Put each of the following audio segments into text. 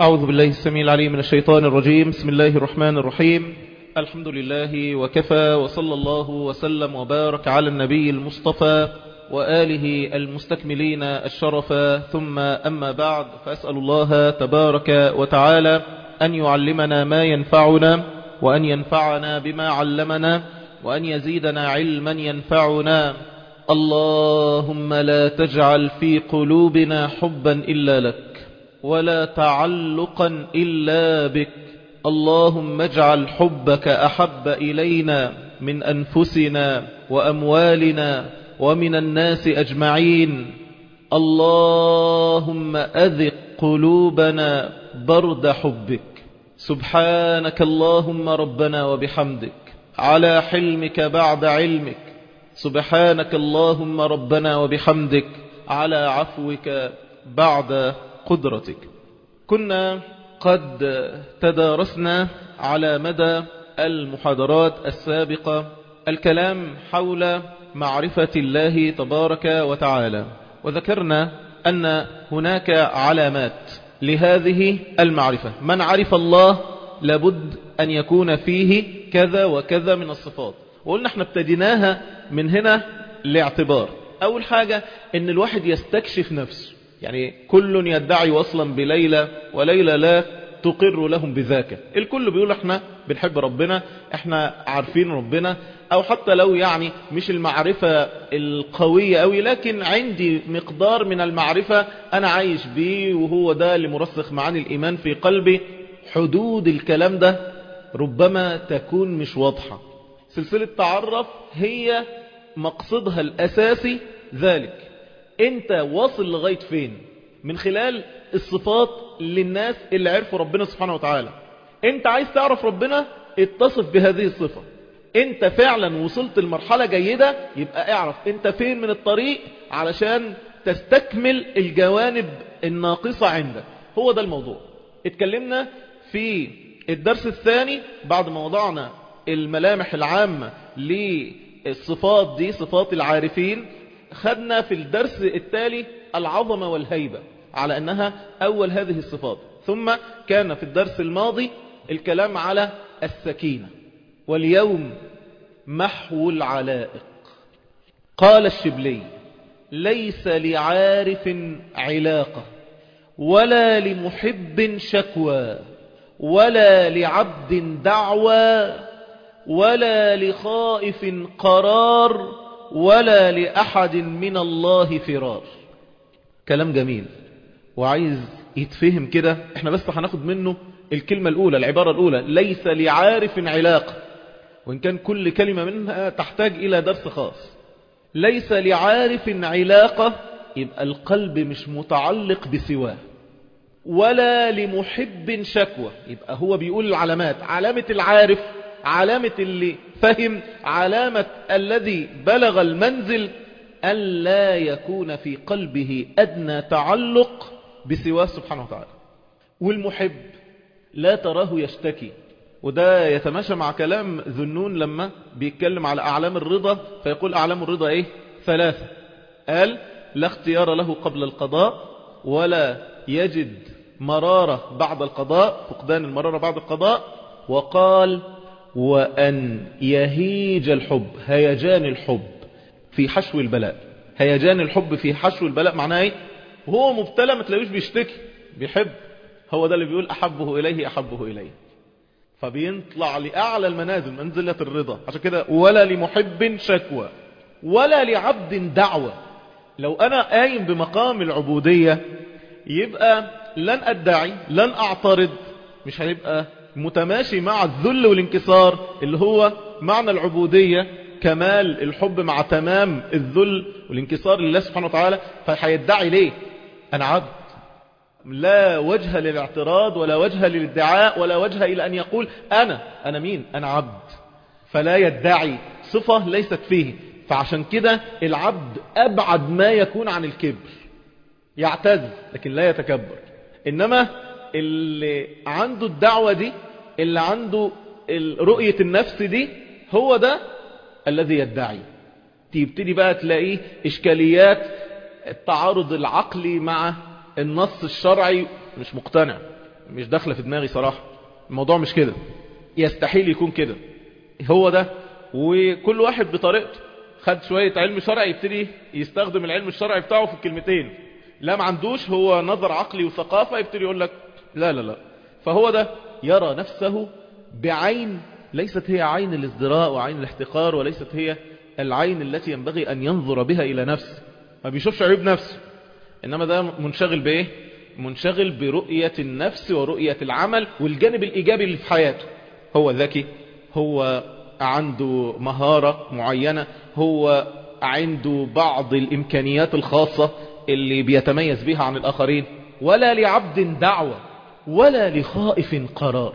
أعوذ بالله السميع العليم من الشيطان الرجيم بسم الله الرحمن الرحيم الحمد لله وكفى وصلى الله وسلم وبارك على النبي المصطفى وآله المستكملين الشرف ثم أما بعد فأسأل الله تبارك وتعالى أن يعلمنا ما ينفعنا وأن ينفعنا بما علمنا وأن يزيدنا علما ينفعنا اللهم لا تجعل في قلوبنا حبا إلا لك ولا تعلقا إلا بك اللهم اجعل حبك أحب إلينا من أنفسنا وأموالنا ومن الناس أجمعين اللهم أذق قلوبنا برد حبك سبحانك اللهم ربنا وبحمدك على حلمك بعد علمك سبحانك اللهم ربنا وبحمدك على عفوك بعد قدرتك كنا قد تدارسنا على مدى المحاضرات السابقة الكلام حول معرفة الله تبارك وتعالى وذكرنا أن هناك علامات لهذه المعرفة من عرف الله لابد أن يكون فيه كذا وكذا من الصفات وقلنا احنا ابتديناها من هنا لاعتبار أول حاجة أن الواحد يستكشف نفسه يعني كل يدعي وصلا بليلى وليلى لا تقر لهم بذاك الكل بيقول احنا بنحب ربنا احنا عارفين ربنا او حتى لو يعني مش المعرفة القوية قوي لكن عندي مقدار من المعرفة انا عايش بيه وهو ده اللي مرسخ معاني الايمان في قلبي حدود الكلام ده ربما تكون مش واضحة سلسلة تعرف هي مقصدها الاساسي ذلك انت واصل لغاية فين من خلال الصفات للناس اللي عرفوا ربنا سبحانه وتعالى انت عايز تعرف ربنا اتصف بهذه الصفة انت فعلا وصلت لمرحلة جيدة يبقى اعرف انت فين من الطريق علشان تستكمل الجوانب الناقصة عندك هو ده الموضوع اتكلمنا في الدرس الثاني بعد ما وضعنا الملامح العامة للصفات دي صفات العارفين خدنا في الدرس التالي العظمة والهيبة على أنها أول هذه الصفات ثم كان في الدرس الماضي الكلام على السكينة واليوم محو العلائق قال الشبلي ليس لعارف علاقة ولا لمحب شكوى ولا لعبد دعوى ولا لخائف قرار ولا لأحد من الله فرار كلام جميل وعايز يتفهم كده احنا بس هناخد منه الكلمة الأولى العبارة الأولى ليس لعارف علاقة وإن كان كل كلمة منها تحتاج إلى درس خاص ليس لعارف علاقة يبقى القلب مش متعلق بسواه ولا لمحب شكوى يبقى هو بيقول العلامات علامة العارف علامة اللي فهم علامة الذي بلغ المنزل أن لا يكون في قلبه أدنى تعلق بسواه سبحانه وتعالى والمحب لا تراه يشتكي وده يتماشى مع كلام ذنون لما بيتكلم على أعلام الرضا فيقول أعلام الرضا إيه ثلاثة قال لا اختيار له قبل القضاء ولا يجد مرارة بعد القضاء فقدان المرارة بعد القضاء وقال وأن يهيج الحب هيجان الحب في حشو البلاء هيجان الحب في حشو البلاء معناه ايه وهو مبتلى ما تلاقيش بيشتكي بيحب هو ده اللي بيقول أحبه إليه أحبه إليه فبيطلع لأعلى المنازل منزلة الرضا عشان كده ولا لمحب شكوى ولا لعبد دعوة لو أنا قايم بمقام العبودية يبقى لن أدعي لن أعترض مش هيبقى متماشي مع الذل والانكسار اللي هو معنى العبودية كمال الحب مع تمام الذل والانكسار لله سبحانه وتعالى فهيدعي ليه أنا عبد لا وجه للاعتراض ولا وجه للادعاء ولا وجه إلى أن يقول أنا أنا مين أنا عبد فلا يدعي صفة ليست فيه فعشان كده العبد أبعد ما يكون عن الكبر يعتز لكن لا يتكبر إنما اللي عنده الدعوة دي اللي عنده رؤية النفس دي هو ده الذي يدعي تبتدي بقى تلاقيه إشكاليات التعارض العقلي مع النص الشرعي مش مقتنع مش داخله في دماغي صراحة الموضوع مش كده يستحيل يكون كده هو ده وكل واحد بطريقته خد شوية علم شرعي يبتدي يستخدم العلم الشرعي بتاعه في الكلمتين لا ما عندوش هو نظر عقلي وثقافة يبتدي يقول لك لا لا لا فهو ده يرى نفسه بعين ليست هي عين الازدراء وعين الاحتقار وليست هي العين التي ينبغي أن ينظر بها إلى نفسه ما بيشوفش عيوب نفسه إنما ده منشغل بإيه منشغل برؤية النفس ورؤية العمل والجانب الإيجابي اللي في حياته هو ذكي هو عنده مهارة معينة هو عنده بعض الإمكانيات الخاصة اللي بيتميز بها عن الآخرين ولا لعبد دعوة ولا لخائف قرار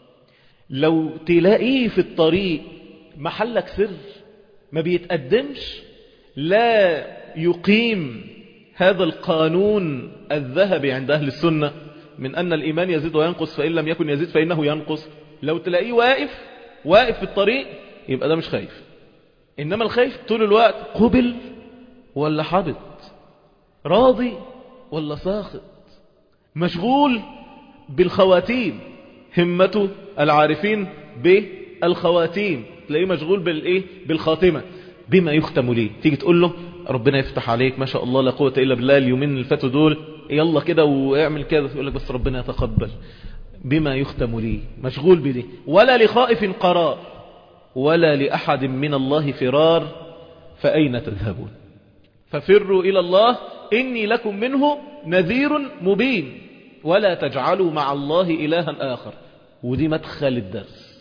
لو تلاقيه في الطريق محلك سر ما بيتقدمش لا يقيم هذا القانون الذهبي عند أهل السنة من أن الإيمان يزيد وينقص فإن لم يكن يزيد فإنه ينقص لو تلاقيه واقف واقف في الطريق يبقى ده مش خايف إنما الخايف طول الوقت قبل ولا حبط راضي ولا ساخط مشغول بالخواتيم همته العارفين بالخواتيم تلاقيه مشغول بالايه بالخاتمه بما يختم ليه تيجي تقول له ربنا يفتح عليك ما شاء الله لا قوه الا بالله اليومين اللي فاتوا دول يلا كده واعمل كده يقول لك بس ربنا يتقبل بما يختم لي مشغول بدي ولا لخائف قرار ولا لأحد من الله فرار فأين تذهبون ففروا إلى الله إني لكم منه نذير مبين ولا تجعلوا مع الله إلها آخر ودي مدخل الدرس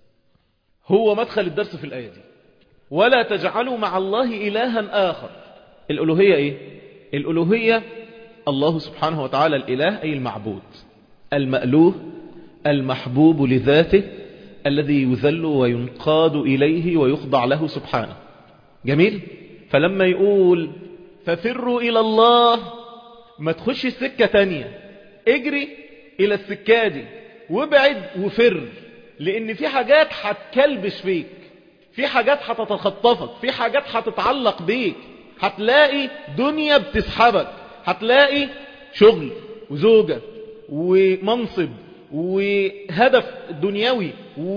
هو مدخل الدرس في الآية دي ولا تجعلوا مع الله إلها آخر الألوهية إيه؟ الألوهية الله سبحانه وتعالى الإله أي المعبود المألوه المحبوب لذاته الذي يذل وينقاد إليه ويخضع له سبحانه جميل فلما يقول ففروا إلى الله ما تخش السكة تانية اجري إلى السكة دي وابعد وفر لأن في حاجات هتكلبش فيك في حاجات هتتخطفك في حاجات هتتعلق بيك هتلاقي دنيا بتسحبك هتلاقي شغل وزوجة ومنصب وهدف دنيوي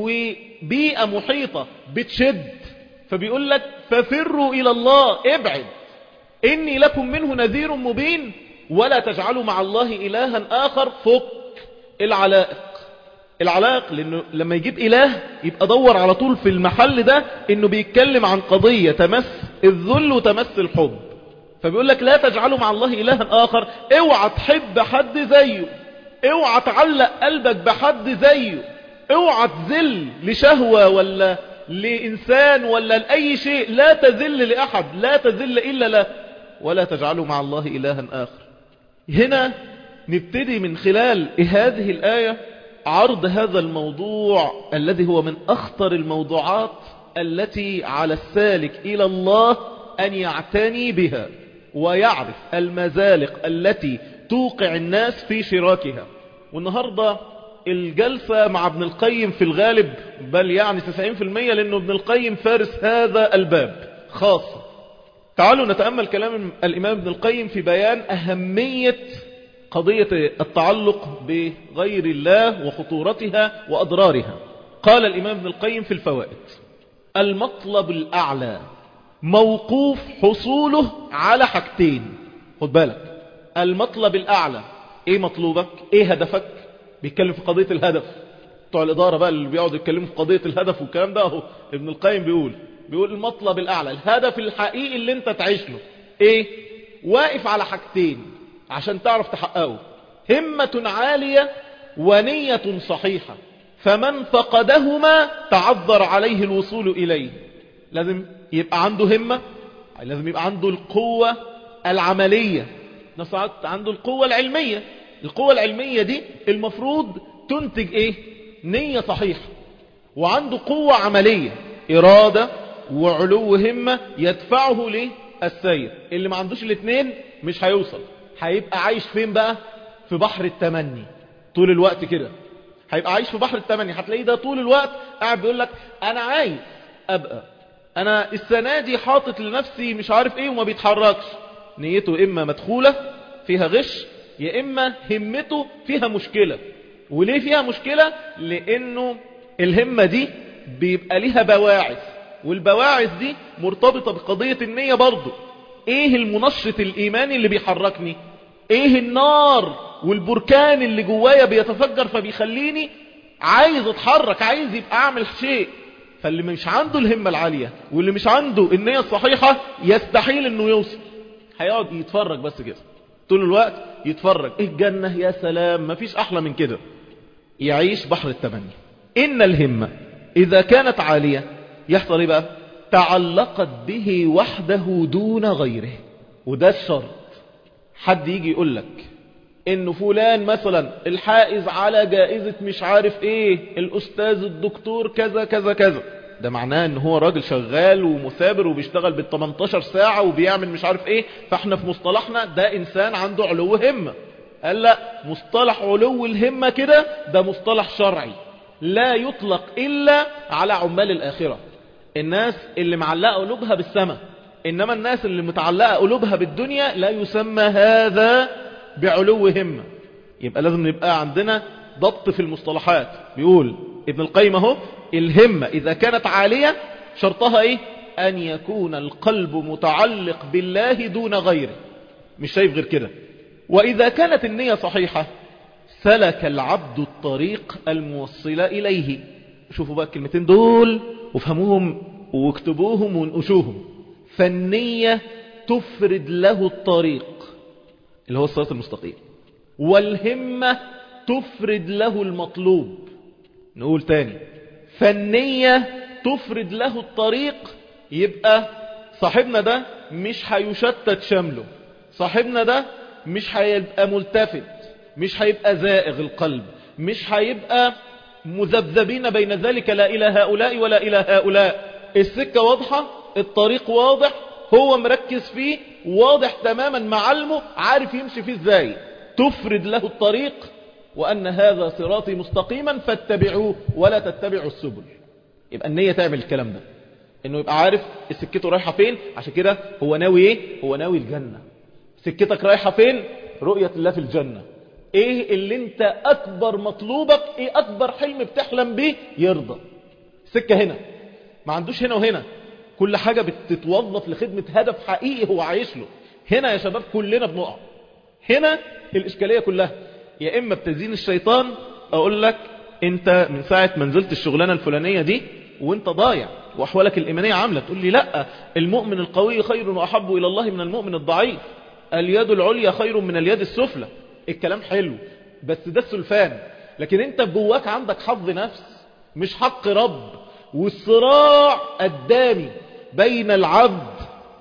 وبيئة محيطة بتشد فبيقول لك ففروا إلى الله ابعد إني لكم منه نذير مبين ولا تجعلوا مع الله إلها آخر فك العلائق العلائق لأنه لما يجيب إله يبقى دور على طول في المحل ده إنه بيتكلم عن قضية تمس الذل وتمس الحب فبيقول لك لا تجعلوا مع الله إلها آخر اوعى تحب حد زيه اوعى تعلق قلبك بحد زيه اوعى تذل لشهوة ولا لإنسان ولا لأي شيء لا تذل لأحد لا تذل إلا له ولا تجعلوا مع الله إلها آخر هنا نبتدي من خلال هذه الآية عرض هذا الموضوع الذي هو من أخطر الموضوعات التي على السالك إلى الله أن يعتني بها ويعرف المزالق التي توقع الناس في شراكها والنهاردة الجلسة مع ابن القيم في الغالب بل يعني 90% لأنه ابن القيم فارس هذا الباب خاصة تعالوا نتأمل كلام الإمام ابن القيم في بيان أهمية قضية التعلق بغير الله وخطورتها وأضرارها قال الإمام ابن القيم في الفوائد المطلب الأعلى موقوف حصوله على حاجتين خد بالك المطلب الأعلى ايه مطلوبك ايه هدفك بيتكلم في قضية الهدف بتوع الإدارة بقى اللي بيقعدوا يتكلموا في قضية الهدف والكلام ده اهو ابن القيم بيقول بيقول المطلب الأعلى الهدف الحقيقي اللي انت تعيش له ايه واقف على حاجتين عشان تعرف تحققه همة عالية ونية صحيحة فمن فقدهما تعذر عليه الوصول إليه لازم يبقى عنده همة لازم يبقى عنده القوة العملية نفس عنده القوة العلمية القوة العلمية دي المفروض تنتج ايه نية صحيحة وعنده قوة عملية إرادة وعلو همة يدفعه للسير اللي ما عندوش الاثنين مش هيوصل هيبقى عايش فين بقى في بحر التمني طول الوقت كده هيبقى عايش في بحر التمني هتلاقيه ده طول الوقت قاعد بيقول لك انا عايز ابقى انا السنة دي حاطط لنفسي مش عارف ايه وما بيتحركش نيته اما مدخولة فيها غش يا اما همته فيها مشكلة وليه فيها مشكلة لانه الهمة دي بيبقى ليها بواعث والبواعث دي مرتبطة بقضية النية برضو ايه المنشط الايماني اللي بيحركني ايه النار والبركان اللي جوايا بيتفجر فبيخليني عايز اتحرك عايز يبقى اعمل شيء فاللي مش عنده الهمة العالية واللي مش عنده النية الصحيحة يستحيل انه يوصل هيقعد يتفرج بس كده طول الوقت يتفرج ايه الجنة يا سلام مفيش احلى من كده يعيش بحر التمني ان الهمة اذا كانت عالية يحصل ايه بقى تعلقت به وحده دون غيره وده الشرط حد يجي يقول لك انه فلان مثلا الحائز على جائزة مش عارف ايه الاستاذ الدكتور كذا كذا كذا ده معناه ان هو راجل شغال ومثابر وبيشتغل بال 18 ساعة وبيعمل مش عارف ايه فاحنا في مصطلحنا ده انسان عنده علو همة قال لا مصطلح علو الهمة كده ده مصطلح شرعي لا يطلق الا على عمال الاخرة الناس اللي معلقة قلوبها بالسماء انما الناس اللي متعلقة قلوبها بالدنيا لا يسمى هذا بعلو همة يبقى لازم نبقى عندنا ضبط في المصطلحات بيقول ابن القيم اهو الهمة إذا كانت عالية شرطها إيه أن يكون القلب متعلق بالله دون غيره مش شايف غير كده وإذا كانت النية صحيحة سلك العبد الطريق الموصل إليه شوفوا بقى الكلمتين دول وفهموهم واكتبوهم وانقشوهم فالنية تفرد له الطريق اللي هو الصراط المستقيم والهمة تفرد له المطلوب نقول تاني فالنية تفرد له الطريق يبقى صاحبنا ده مش هيشتت شمله صاحبنا ده مش هيبقى ملتفت مش هيبقى زائغ القلب مش هيبقى مذبذبين بين ذلك لا إلى هؤلاء ولا إلى هؤلاء السكة واضحة الطريق واضح هو مركز فيه واضح تماما معلمه عارف يمشي فيه ازاي تفرد له الطريق وأن هذا صراطي مستقيما فاتبعوه ولا تتبعوا السبل يبقى النية تعمل الكلام ده انه يبقى عارف سكته رايحة فين عشان كده هو ناوي ايه هو ناوي الجنة سكتك رايحة فين رؤية الله في الجنة ايه اللي انت اكبر مطلوبك ايه اكبر حلم بتحلم بيه يرضى سكة هنا ما عندوش هنا وهنا كل حاجة بتتوظف لخدمة هدف حقيقي هو عايش له هنا يا شباب كلنا بنقع هنا الإشكالية كلها يا إما بتزين الشيطان أقول لك أنت من ساعة ما نزلت الشغلانة الفلانية دي وانت ضايع وأحوالك الإيمانية عاملة تقول لي لا المؤمن القوي خير وأحب إلى الله من المؤمن الضعيف اليد العليا خير من اليد السفلى الكلام حلو بس ده السلفان لكن انت جواك عندك حظ نفس مش حق رب والصراع الدامي بين العبد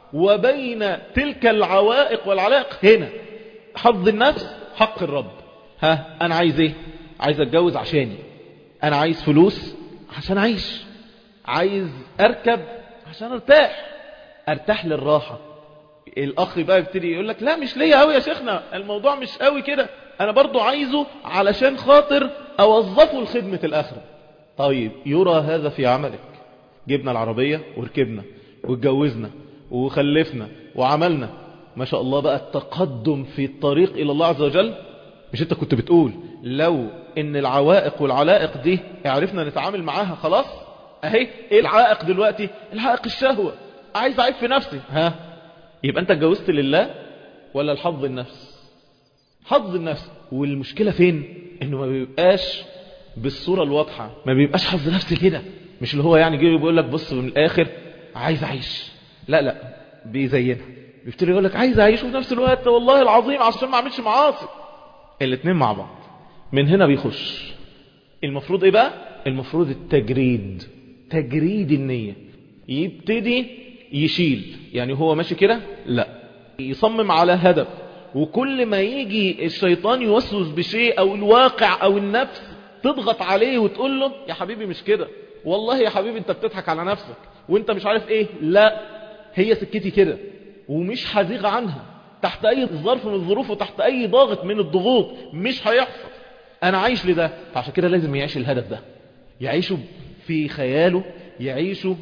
وبين تلك العوائق والعلائق هنا حظ النفس حق الرب ها انا عايز ايه عايز اتجوز عشاني انا عايز فلوس عشان اعيش عايز اركب عشان ارتاح ارتاح للراحة الاخ بقى يبتدي يقول لك لا مش ليا قوي يا شيخنا الموضوع مش قوي كده انا برضو عايزه علشان خاطر اوظفه لخدمة الاخرة طيب يرى هذا في عملك جبنا العربية وركبنا واتجوزنا وخلفنا وعملنا ما شاء الله بقى التقدم في الطريق إلى الله عز وجل مش انت كنت بتقول لو ان العوائق والعلائق دي عرفنا نتعامل معاها خلاص اهي ايه العائق دلوقتي العائق الشهوة عايز اعيب في نفسي ها يبقى انت اتجوزت لله ولا الحظ النفس حظ النفس والمشكلة فين انه ما بيبقاش بالصورة الواضحة ما بيبقاش حظ نفسي كده مش اللي هو يعني جاي بيقول لك بص من الاخر عايز اعيش لا لا بيزينها بيبتدي يقول لك عايز اعيش وفي نفس الوقت والله العظيم عشان ما اعملش معاصي الاثنين مع بعض من هنا بيخش المفروض ايه بقى المفروض التجريد تجريد النية يبتدي يشيل يعني هو ماشي كده لا يصمم على هدف وكل ما يجي الشيطان يوسوس بشيء او الواقع او النفس تضغط عليه وتقول له يا حبيبي مش كده والله يا حبيبي انت بتضحك على نفسك وانت مش عارف ايه لا هي سكتي كده ومش هزيغ عنها تحت اي ظرف من الظروف وتحت اي ضاغط من الضغوط مش هيحصل انا عايش لده فعشان كده لازم يعيش الهدف ده يعيشه في خياله يعيشه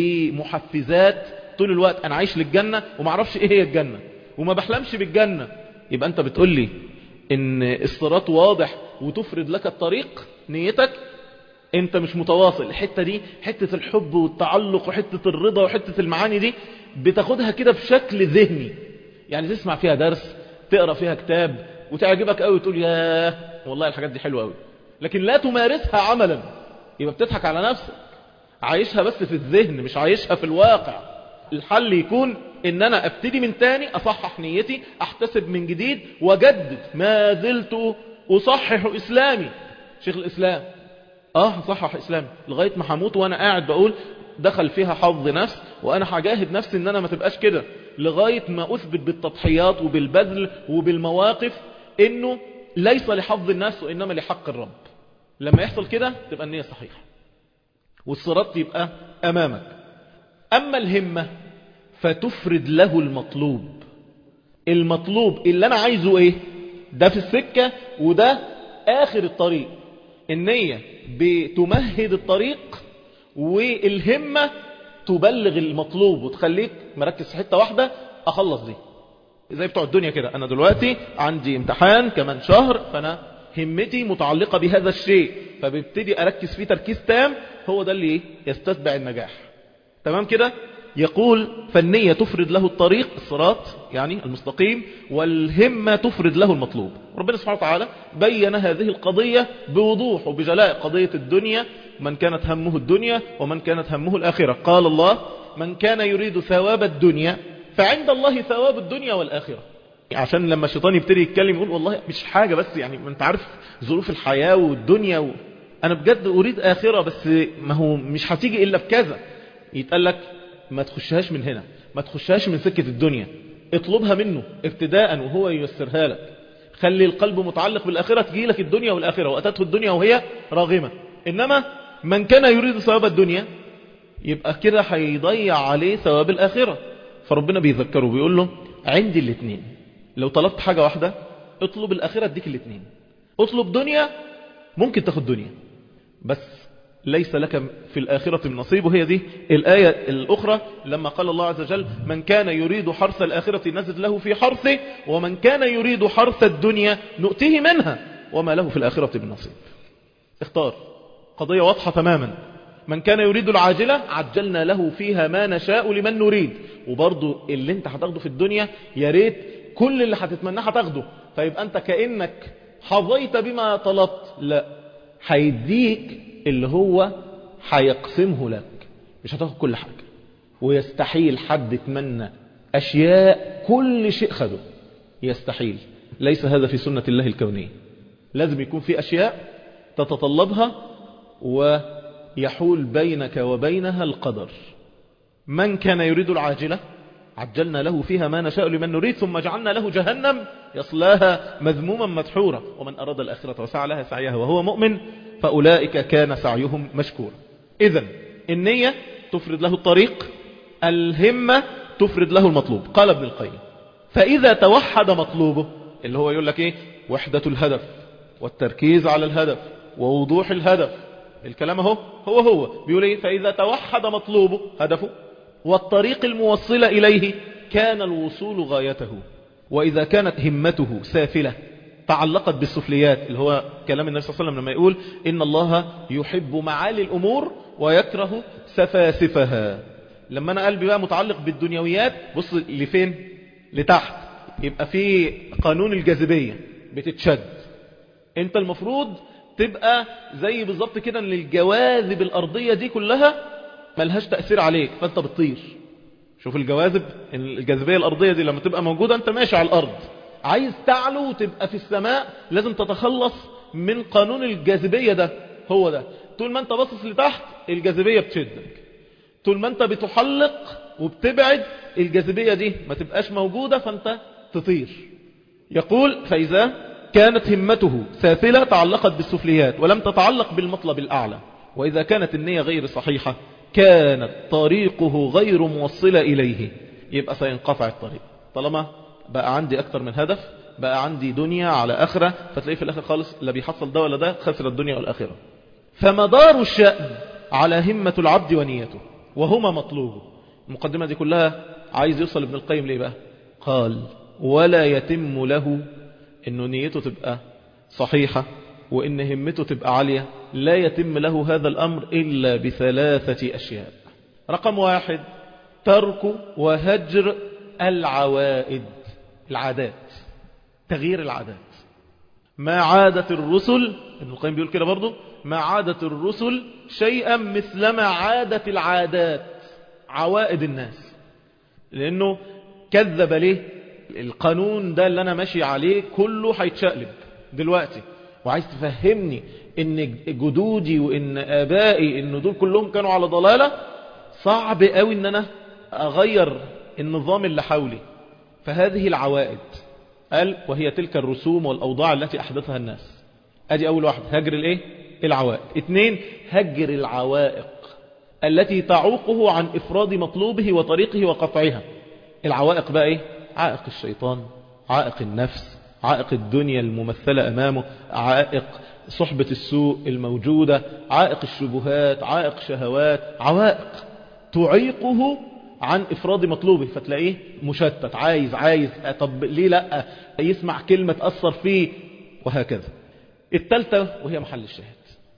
بمحفزات طول الوقت انا عايش للجنة وما اعرفش ايه هي الجنة وما بحلمش بالجنة يبقى انت بتقول لي ان الصراط واضح وتفرد لك الطريق نيتك انت مش متواصل الحتة دي حتة الحب والتعلق وحتة الرضا وحتة المعاني دي بتاخدها كده بشكل ذهني يعني تسمع فيها درس تقرأ فيها كتاب وتعجبك قوي وتقول ياه والله الحاجات دي حلوة قوي لكن لا تمارسها عملا يبقى بتضحك على نفسك عايشها بس في الذهن مش عايشها في الواقع الحل يكون ان انا ابتدي من تاني اصحح نيتي احتسب من جديد وجدد ما زلت اصحح اسلامي شيخ الاسلام اه صحح اسلامي لغاية ما هموت وانا قاعد بقول دخل فيها حظ نفس وانا هجاهد نفسي ان انا ما تبقاش كده لغاية ما اثبت بالتضحيات وبالبذل وبالمواقف انه ليس لحظ الناس وانما لحق الرب لما يحصل كده تبقى النية صحيحة والصراط يبقى امامك اما الهمة فتفرد له المطلوب المطلوب اللي انا عايزه ايه ده في السكة وده اخر الطريق النية بتمهد الطريق والهمة تبلغ المطلوب وتخليك مركز في حتة واحدة اخلص دي زي بتوع الدنيا كده انا دلوقتي عندي امتحان كمان شهر فانا همتي متعلقة بهذا الشيء فببتدي اركز فيه تركيز تام هو ده اللي يستتبع النجاح تمام كده يقول فالنية تفرد له الطريق الصراط يعني المستقيم والهمة تفرد له المطلوب ربنا سبحانه وتعالى بين هذه القضية بوضوح وبجلاء قضية الدنيا من كانت همه الدنيا ومن كانت همه الآخرة قال الله من كان يريد ثواب الدنيا فعند الله ثواب الدنيا والآخرة عشان لما الشيطان يبتدي يتكلم يقول والله مش حاجة بس يعني ما انت عارف ظروف الحياة والدنيا و... انا بجد اريد آخرة بس ما هو مش هتيجي الا بكذا يتقال لك ما تخشهاش من هنا ما تخشهاش من سكة الدنيا اطلبها منه ابتداء وهو ييسرها لك خلي القلب متعلق بالآخرة تجي لك الدنيا والآخرة وأتته الدنيا وهي راغمة إنما من كان يريد ثواب الدنيا يبقى كده هيضيع عليه ثواب الآخرة فربنا بيذكره بيقول له عندي الاثنين لو طلبت حاجة واحدة اطلب الآخرة اديك الاثنين اطلب دنيا ممكن تاخد دنيا بس ليس لك في الآخرة من نصيب وهي دي الآية الأخرى لما قال الله عز وجل من كان يريد حرث الآخرة نزد له في حرثه ومن كان يريد حرث الدنيا نؤتيه منها وما له في الآخرة من نصيب اختار قضية واضحة تماما من كان يريد العاجلة عجلنا له فيها ما نشاء لمن نريد وبرضو اللي انت هتاخده في الدنيا يا ريت كل اللي هتتمناه هتاخده فيبقى انت كأنك حظيت بما طلبت لا هيديك اللي هو هيقسمه لك مش هتاخد كل حاجة ويستحيل حد يتمنى أشياء كل شيء خده يستحيل ليس هذا في سنة الله الكونية لازم يكون في أشياء تتطلبها ويحول بينك وبينها القدر من كان يريد العاجلة عجلنا له فيها ما نشاء لمن نريد ثم جعلنا له جهنم يصلاها مذموما مدحورا ومن أراد الآخرة وسعى لها سعيها وهو مؤمن فأولئك كان سعيهم مشكورا إذا النية تفرد له الطريق الهمة تفرد له المطلوب قال ابن القيم فإذا توحد مطلوبه اللي هو يقول لك إيه وحدة الهدف والتركيز على الهدف ووضوح الهدف الكلام هو هو هو بيقول إيه فإذا توحد مطلوبه هدفه والطريق الموصلة إليه كان الوصول غايته وإذا كانت همته سافلة تعلقت بالسفليات اللي هو كلام النبي صلى الله عليه وسلم لما يقول إن الله يحب معالي الأمور ويكره سفاسفها لما أنا قلبي بقى متعلق بالدنيويات بص لفين لتحت يبقى في قانون الجاذبية بتتشد انت المفروض تبقى زي بالظبط كده ان الجواذب الأرضية دي كلها ملهاش تأثير عليك فانت بتطير شوف الجواذب الجاذبية الأرضية دي لما تبقى موجودة انت ماشي على الأرض عايز تعلو وتبقى في السماء لازم تتخلص من قانون الجاذبية ده هو ده طول ما انت باصص لتحت الجاذبية بتشدك طول ما انت بتحلق وبتبعد الجاذبية دي ما تبقاش موجودة فانت تطير يقول فإذا كانت همته سافلة تعلقت بالسفليات ولم تتعلق بالمطلب الأعلى وإذا كانت النية غير صحيحة كانت طريقه غير موصلة إليه يبقى سينقطع الطريق طالما بقى عندي أكتر من هدف بقى عندي دنيا على آخرة فتلاقيه في الآخر خالص لا بيحصل ده ولا ده خسر الدنيا والآخرة فمدار الشأن على همة العبد ونيته وهما مطلوبه المقدمة دي كلها عايز يوصل ابن القيم ليه بقى قال ولا يتم له انه نيته تبقى صحيحة وإن همته تبقى عالية لا يتم له هذا الأمر إلا بثلاثة أشياء رقم واحد ترك وهجر العوائد العادات تغيير العادات ما عادت الرسل ابن القيم بيقول كده برضو ما عادت الرسل شيئا مثلما عادت العادات عوائد الناس لأنه كذب ليه القانون ده اللي أنا ماشي عليه كله هيتشقلب دلوقتي وعايز تفهمني ان جدودي وان ابائي ان دول كلهم كانوا على ضلالة صعب قوي ان انا اغير النظام اللي حولي فهذه العوائد قال وهي تلك الرسوم والاوضاع التي احدثها الناس ادي اول واحد هجر الايه العوائد اثنين هجر العوائق التي تعوقه عن افراد مطلوبه وطريقه وقطعها العوائق بقى ايه عائق الشيطان عائق النفس عائق الدنيا الممثلة أمامه عائق صحبة السوء الموجودة عائق الشبهات عائق شهوات عوائق تعيقه عن إفراد مطلوبه فتلاقيه مشتت عايز عايز طب ليه لا يسمع كلمة تأثر فيه وهكذا التالتة وهي محل الشاهد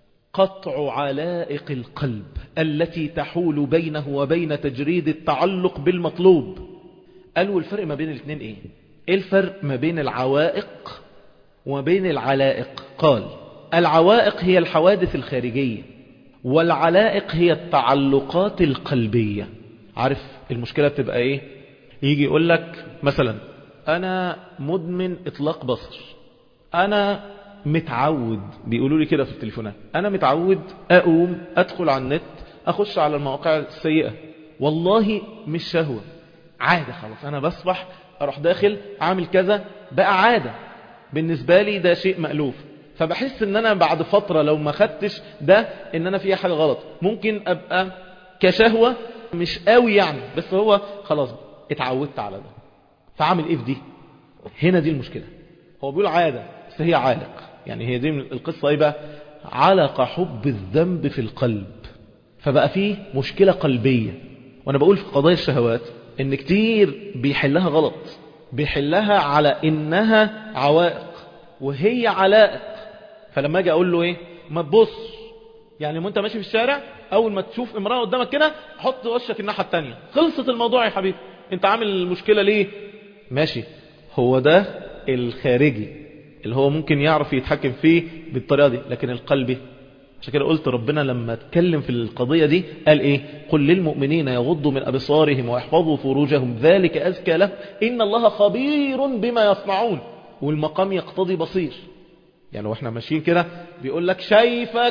قطع علائق القلب التي تحول بينه وبين تجريد التعلق بالمطلوب قالوا الفرق ما بين الاثنين ايه ايه الفرق ما بين العوائق وما بين العلائق قال العوائق هي الحوادث الخارجية والعلائق هي التعلقات القلبية عارف المشكلة بتبقى ايه يجي يقول لك مثلا انا مدمن اطلاق بصر انا متعود بيقولوا لي كده في التليفونات انا متعود اقوم ادخل على النت اخش على المواقع السيئة والله مش شهوة عادة خلاص انا بصبح اروح داخل عامل كذا بقى عادة بالنسبة لي ده شيء مألوف فبحس ان انا بعد فترة لو ما خدتش ده ان انا فيها حاجة غلط ممكن ابقى كشهوة مش قوي يعني بس هو خلاص اتعودت على ده فعامل ايه في دي هنا دي المشكلة هو بيقول عادة بس هي عالق يعني هي دي القصة ايه بقى علق حب الذنب في القلب فبقى فيه مشكلة قلبية وانا بقول في قضايا الشهوات ان كتير بيحلها غلط بيحلها على انها عوائق وهي علائق فلما اجي اقول له ايه ما تبص يعني ما انت ماشي في الشارع اول ما تشوف امرأة قدامك كده حط وشك الناحية التانية خلصت الموضوع يا حبيبي انت عامل المشكلة ليه ماشي هو ده الخارجي اللي هو ممكن يعرف يتحكم فيه بالطريقة دي لكن القلبي عشان كده قلت ربنا لما اتكلم في القضية دي قال ايه قل للمؤمنين يغضوا من أبصارهم ويحفظوا فروجهم ذلك أزكى له إن الله خبير بما يصنعون والمقام يقتضي بصير يعني واحنا ماشيين كده بيقول لك شايفك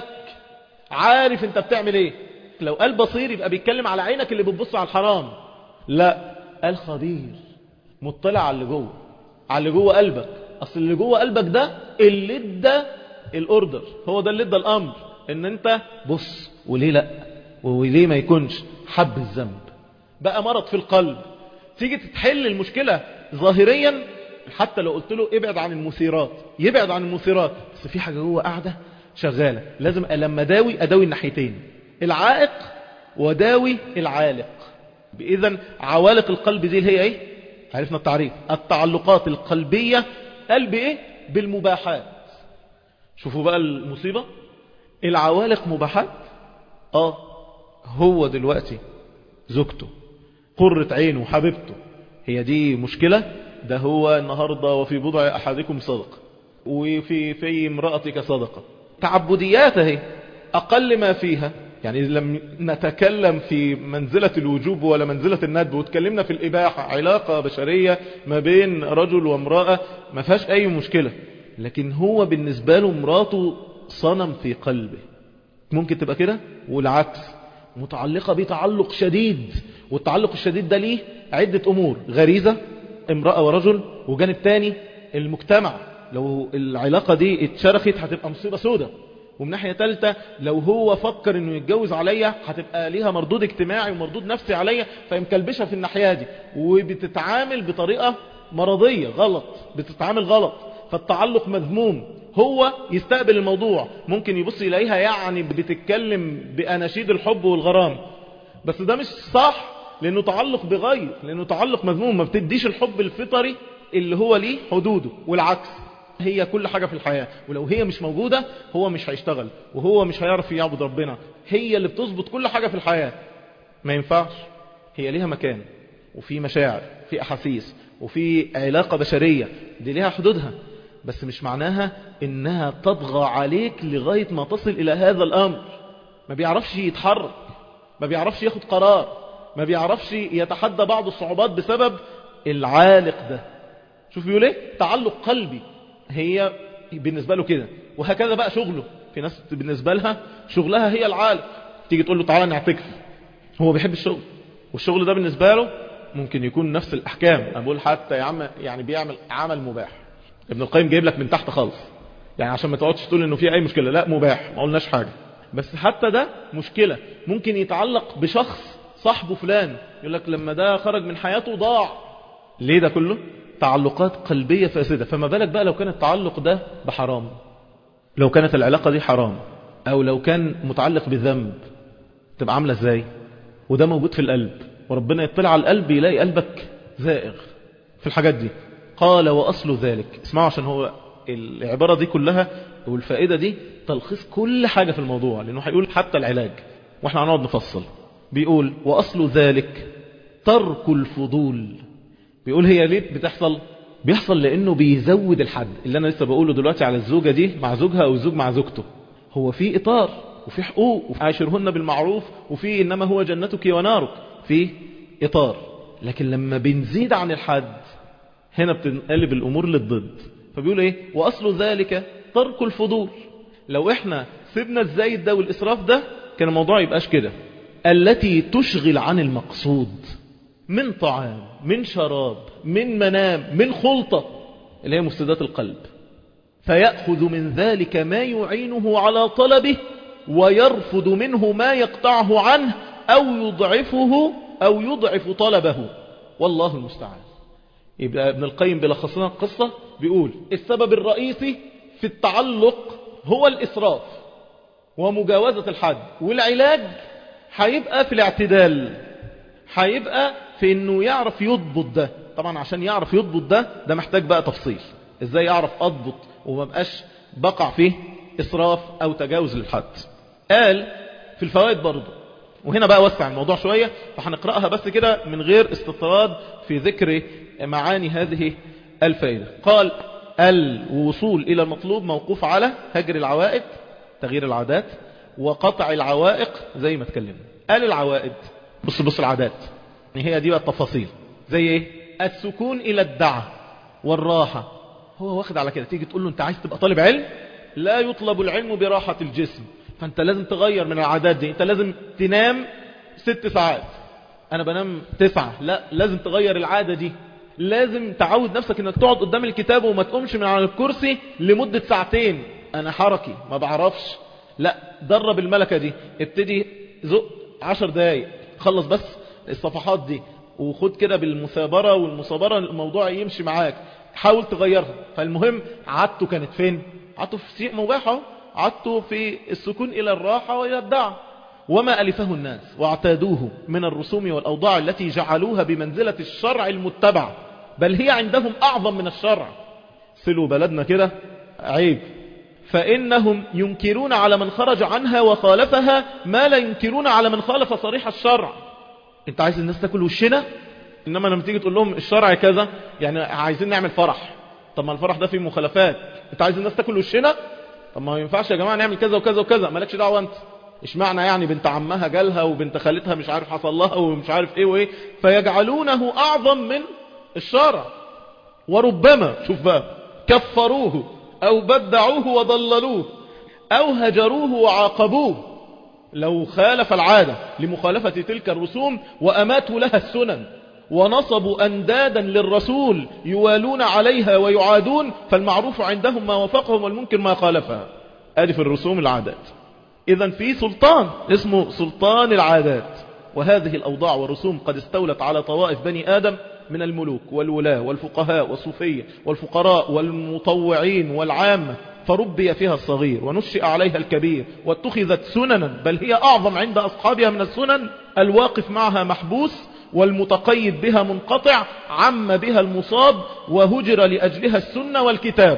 عارف انت بتعمل ايه لو قال بصير يبقى بيتكلم على عينك اللي بتبص على الحرام لا قال خبير مطلع على اللي جوه على اللي جوه قلبك اصل اللي جوه قلبك ده اللي ادى الاوردر هو ده اللي ادى الامر ان انت بص وليه لا وليه ما يكونش حب الذنب بقى مرض في القلب تيجي تتحل المشكلة ظاهريا حتى لو قلت له ابعد عن المثيرات يبعد عن المثيرات بس في حاجة جوه قاعدة شغالة لازم لما داوي اداوي الناحيتين العائق وداوي العالق اذا عوالق القلب دي اللي هي ايه عرفنا التعريف التعلقات القلبية قلب ايه بالمباحات شوفوا بقى المصيبة العوالق مباحات اه هو دلوقتي زوجته قرة عينه وحبيبته هي دي مشكلة ده هو النهاردة وفي بضع أحدكم صدقة وفي في امرأتك صدقة تعبديات اهي أقل ما فيها يعني لم نتكلم في منزلة الوجوب ولا منزلة الندب وتكلمنا في الإباحة علاقة بشرية ما بين رجل وامرأة ما فيهاش أي مشكلة لكن هو بالنسبة له مراته صنم في قلبه ممكن تبقى كده والعكس متعلقة بتعلق شديد والتعلق الشديد ده ليه عدة أمور غريزة امرأة ورجل وجانب تاني المجتمع لو العلاقة دي اتشرخت هتبقى مصيبة سودة ومن ناحية تالتة لو هو فكر انه يتجوز عليا هتبقى ليها مردود اجتماعي ومردود نفسي عليا فيمكلبشها في الناحية دي وبتتعامل بطريقة مرضية غلط بتتعامل غلط فالتعلق مذموم هو يستقبل الموضوع ممكن يبص يلاقيها يعني بتتكلم بأناشيد الحب والغرام بس ده مش صح لأنه تعلق بغير لأنه تعلق مذموم ما بتديش الحب الفطري اللي هو ليه حدوده والعكس هي كل حاجة في الحياة ولو هي مش موجودة هو مش هيشتغل وهو مش هيعرف يعبد ربنا هي اللي بتظبط كل حاجة في الحياة ما ينفعش هي ليها مكان وفي مشاعر في أحاسيس وفي علاقة بشرية دي ليها حدودها بس مش معناها إنها تطغى عليك لغاية ما تصل إلى هذا الأمر ما بيعرفش يتحرك ما بيعرفش ياخد قرار ما بيعرفش يتحدى بعض الصعوبات بسبب العالق ده شوف بيقول ايه تعلق قلبي هي بالنسبة له كده وهكذا بقى شغله في ناس بالنسبة لها شغلها هي العالق تيجي تقول له تعالى نعتكف هو بيحب الشغل والشغل ده بالنسبة له ممكن يكون نفس الأحكام أنا بقول حتى يا عم يعني بيعمل عمل مباح ابن القيم جايب لك من تحت خالص يعني عشان ما تقعدش تقول انه في اي مشكلة لا مباح ما قلناش حاجة بس حتى ده مشكلة ممكن يتعلق بشخص صاحبه فلان يقول لك لما ده خرج من حياته ضاع ليه ده كله تعلقات قلبية فاسدة فما بالك بقى لو كان التعلق ده بحرام لو كانت العلاقة دي حرام او لو كان متعلق بذنب تبقى عاملة ازاي وده موجود في القلب وربنا يطلع على القلب يلاقي قلبك زائغ في الحاجات دي قال وأصل ذلك اسمعوا عشان هو العبارة دي كلها والفائدة دي تلخيص كل حاجة في الموضوع لأنه هيقول حتى العلاج واحنا هنقعد نفصل بيقول وأصل ذلك ترك الفضول بيقول هي ليه بتحصل بيحصل لأنه بيزود الحد اللي أنا لسه بقوله دلوقتي على الزوجة دي مع زوجها أو الزوج مع زوجته هو في إطار وفي حقوق وعاشرهن بالمعروف وفي إنما هو جنتك ونارك في إطار لكن لما بنزيد عن الحد هنا بتنقلب الأمور للضد فبيقول إيه وأصل ذلك ترك الفضول لو إحنا سيبنا الزايد ده والإسراف ده كان الموضوع يبقاش كده التي تشغل عن المقصود من طعام من شراب من منام من خلطة اللي هي مفسدات القلب فيأخذ من ذلك ما يعينه على طلبه ويرفض منه ما يقطعه عنه أو يضعفه أو يضعف طلبه والله المستعان يبقى ابن القيم بلخصنا القصة بيقول السبب الرئيسي في التعلق هو الإسراف ومجاوزة الحد والعلاج هيبقى في الاعتدال هيبقى في انه يعرف يضبط ده طبعا عشان يعرف يضبط ده ده محتاج بقى تفصيل ازاي يعرف اضبط وما بقاش بقع فيه اسراف او تجاوز للحد قال في الفوائد برضه وهنا بقى وسع الموضوع شوية فهنقرأها بس كده من غير استطراد في ذكر معاني هذه الفائدة قال الوصول إلى المطلوب موقوف على هجر العوائد تغيير العادات وقطع العوائق زي ما اتكلمنا قال العوائد بص بص العادات يعني هي دي بقى التفاصيل زي ايه السكون إلى الدعة والراحة هو واخد على كده تيجي تقول له انت عايز تبقى طالب علم لا يطلب العلم براحة الجسم فانت لازم تغير من العادات دي انت لازم تنام ست ساعات انا بنام تسعة لا لازم تغير العادة دي لازم تعود نفسك انك تقعد قدام الكتاب وما تقومش من على الكرسي لمدة ساعتين انا حركي ما بعرفش لا درب الملكة دي ابتدي زق عشر دقايق خلص بس الصفحات دي وخد كده بالمثابرة والمصابرة الموضوع يمشي معاك حاول تغيرها فالمهم عادته كانت فين عادته في شيء مباح عدت في السكون إلى الراحة وإلى الدعوة وما ألفه الناس واعتادوه من الرسوم والأوضاع التي جعلوها بمنزلة الشرع المتبع بل هي عندهم أعظم من الشرع سلوا بلدنا كده عيب فإنهم ينكرون على من خرج عنها وخالفها ما لا ينكرون على من خالف صريح الشرع انت عايز الناس تاكل وشنا انما لما تيجي تقول لهم الشرع كذا يعني عايزين نعمل فرح طب ما الفرح ده فيه مخالفات انت عايز الناس تاكل وشنا طب ما ينفعش يا جماعة نعمل كذا وكذا وكذا مالكش دعوة انت ايش معنى يعني بنت عمها جالها وبنت خالتها مش عارف حصل لها ومش عارف ايه وايه فيجعلونه اعظم من الشرع وربما شوف بقى كفروه او بدعوه وضللوه او هجروه وعاقبوه لو خالف العادة لمخالفة تلك الرسوم وأماتوا لها السنن ونصبوا أندادا للرسول يوالون عليها ويعادون فالمعروف عندهم ما وفقهم والمنكر ما خالفها ادي في الرسوم العادات إذا في سلطان اسمه سلطان العادات وهذه الأوضاع والرسوم قد استولت على طوائف بني آدم من الملوك والولاة والفقهاء والصوفية والفقراء والمطوعين والعامة فربي فيها الصغير ونشئ عليها الكبير واتخذت سننا بل هي أعظم عند أصحابها من السنن الواقف معها محبوس والمتقيد بها منقطع عم بها المصاب وهجر لأجلها السنة والكتاب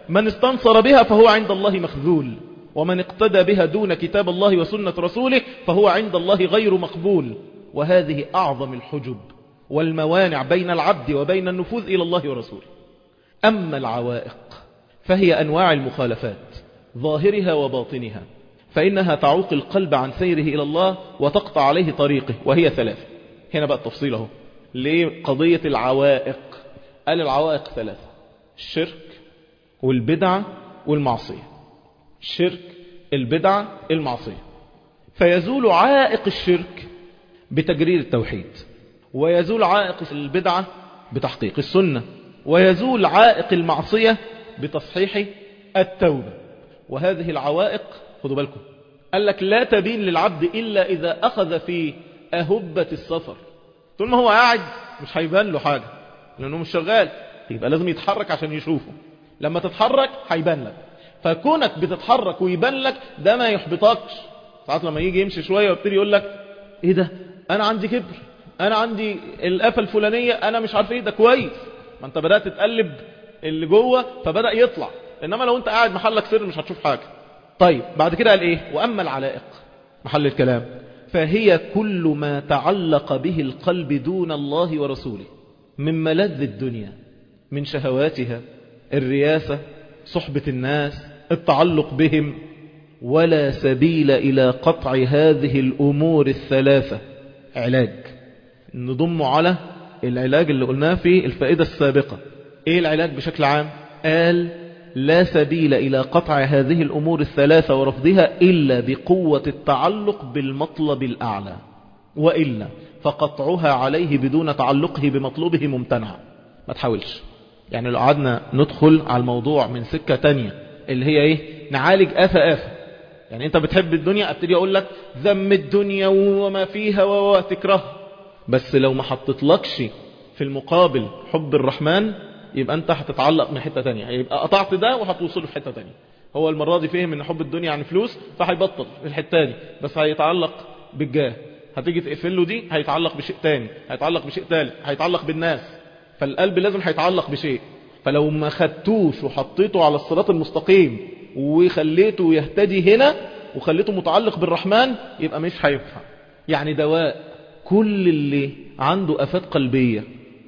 من استنصر بها فهو عند الله مخذول ومن اقتدى بها دون كتاب الله وسنة رسوله فهو عند الله غير مقبول وهذه أعظم الحجب والموانع بين العبد وبين النفوذ إلى الله ورسوله أما العوائق فهي أنواع المخالفات ظاهرها وباطنها فإنها تعوق القلب عن سيره إلى الله وتقطع عليه طريقه وهي ثلاثة هنا بقى التفصيل اهو لقضية العوائق قال العوائق ثلاثة الشرك والبدعة والمعصية الشرك البدعة المعصية فيزول عائق الشرك بتجرير التوحيد ويزول عائق البدعة بتحقيق السنة ويزول عائق المعصية بتصحيح التوبة وهذه العوائق خدوا بالكم قال لك لا تبين للعبد إلا إذا أخذ في أهبة السفر طول ما هو قاعد مش هيبان له حاجة لأنه مش شغال يبقى لازم يتحرك عشان يشوفه لما تتحرك هيبان لك فكونك بتتحرك ويبان لك ده ما يحبطكش ساعات لما يجي يمشي شوية ويبتدي يقول لك ايه ده انا عندي كبر انا عندي القفه الفلانية انا مش عارف ايه ده كويس ما انت بدأت تقلب اللي جوه فبدأ يطلع انما لو انت قاعد محلك سر مش هتشوف حاجة طيب بعد كده قال ايه واما العلائق محل الكلام فهي كل ما تعلق به القلب دون الله ورسوله من ملذ الدنيا من شهواتها الرياسة صحبة الناس التعلق بهم ولا سبيل إلى قطع هذه الأمور الثلاثة علاج نضم على العلاج اللي قلناه في الفائدة السابقة ايه العلاج بشكل عام قال لا سبيل إلى قطع هذه الأمور الثلاثة ورفضها إلا بقوة التعلق بالمطلب الأعلى وإلا فقطعها عليه بدون تعلقه بمطلوبه ممتنع ما تحاولش يعني لو قعدنا ندخل على الموضوع من سكة تانية اللي هي ايه نعالج آفة آفة يعني انت بتحب الدنيا ابتدي اقول لك ذم الدنيا وما فيها وتكرهها بس لو ما حطيتلكش في المقابل حب الرحمن يبقى انت هتتعلق من حتة تانية يبقى قطعت ده وهتوصله في حتة تانية هو المرة دي فهم ان حب الدنيا يعني فلوس فهيبطل في الحتة دي بس هيتعلق بالجاه هتيجي تقفل له دي هيتعلق بشيء تاني هيتعلق بشيء ثالث هيتعلق بالناس فالقلب لازم هيتعلق بشيء فلو ما خدتوش وحطيته على الصراط المستقيم وخليته يهتدي هنا وخليته متعلق بالرحمن يبقى مش هينفع يعني دواء كل اللي عنده أفات قلبية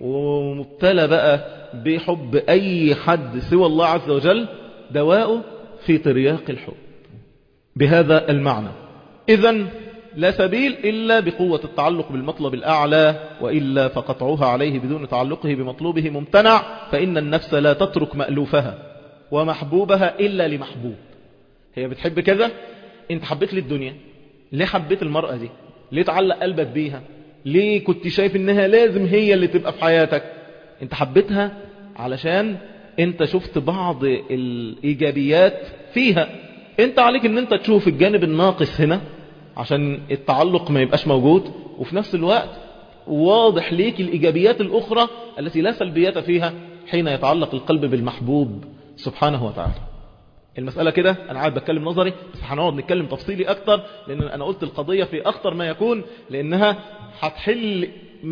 ومبتلى بقى بحب أي حد سوى الله عز وجل دواءه في ترياق الحب بهذا المعنى إذا لا سبيل إلا بقوة التعلق بالمطلب الأعلى وإلا فقطعها عليه بدون تعلقه بمطلوبه ممتنع فإن النفس لا تترك مألوفها ومحبوبها إلا لمحبوب هي بتحب كذا انت حبيت للدنيا ليه حبيت المرأة دي ليه تعلق قلبك بيها ليه كنت شايف انها لازم هي اللي تبقى في حياتك انت حبيتها علشان انت شفت بعض الايجابيات فيها انت عليك ان انت تشوف الجانب الناقص هنا عشان التعلق ما يبقاش موجود وفي نفس الوقت واضح ليك الإيجابيات الأخرى التي لا سلبيات فيها حين يتعلق القلب بالمحبوب سبحانه وتعالى المسألة كده أنا قاعد بتكلم نظري بس هنقعد نتكلم تفصيلي أكتر لأن أنا قلت القضية في أخطر ما يكون لأنها هتحل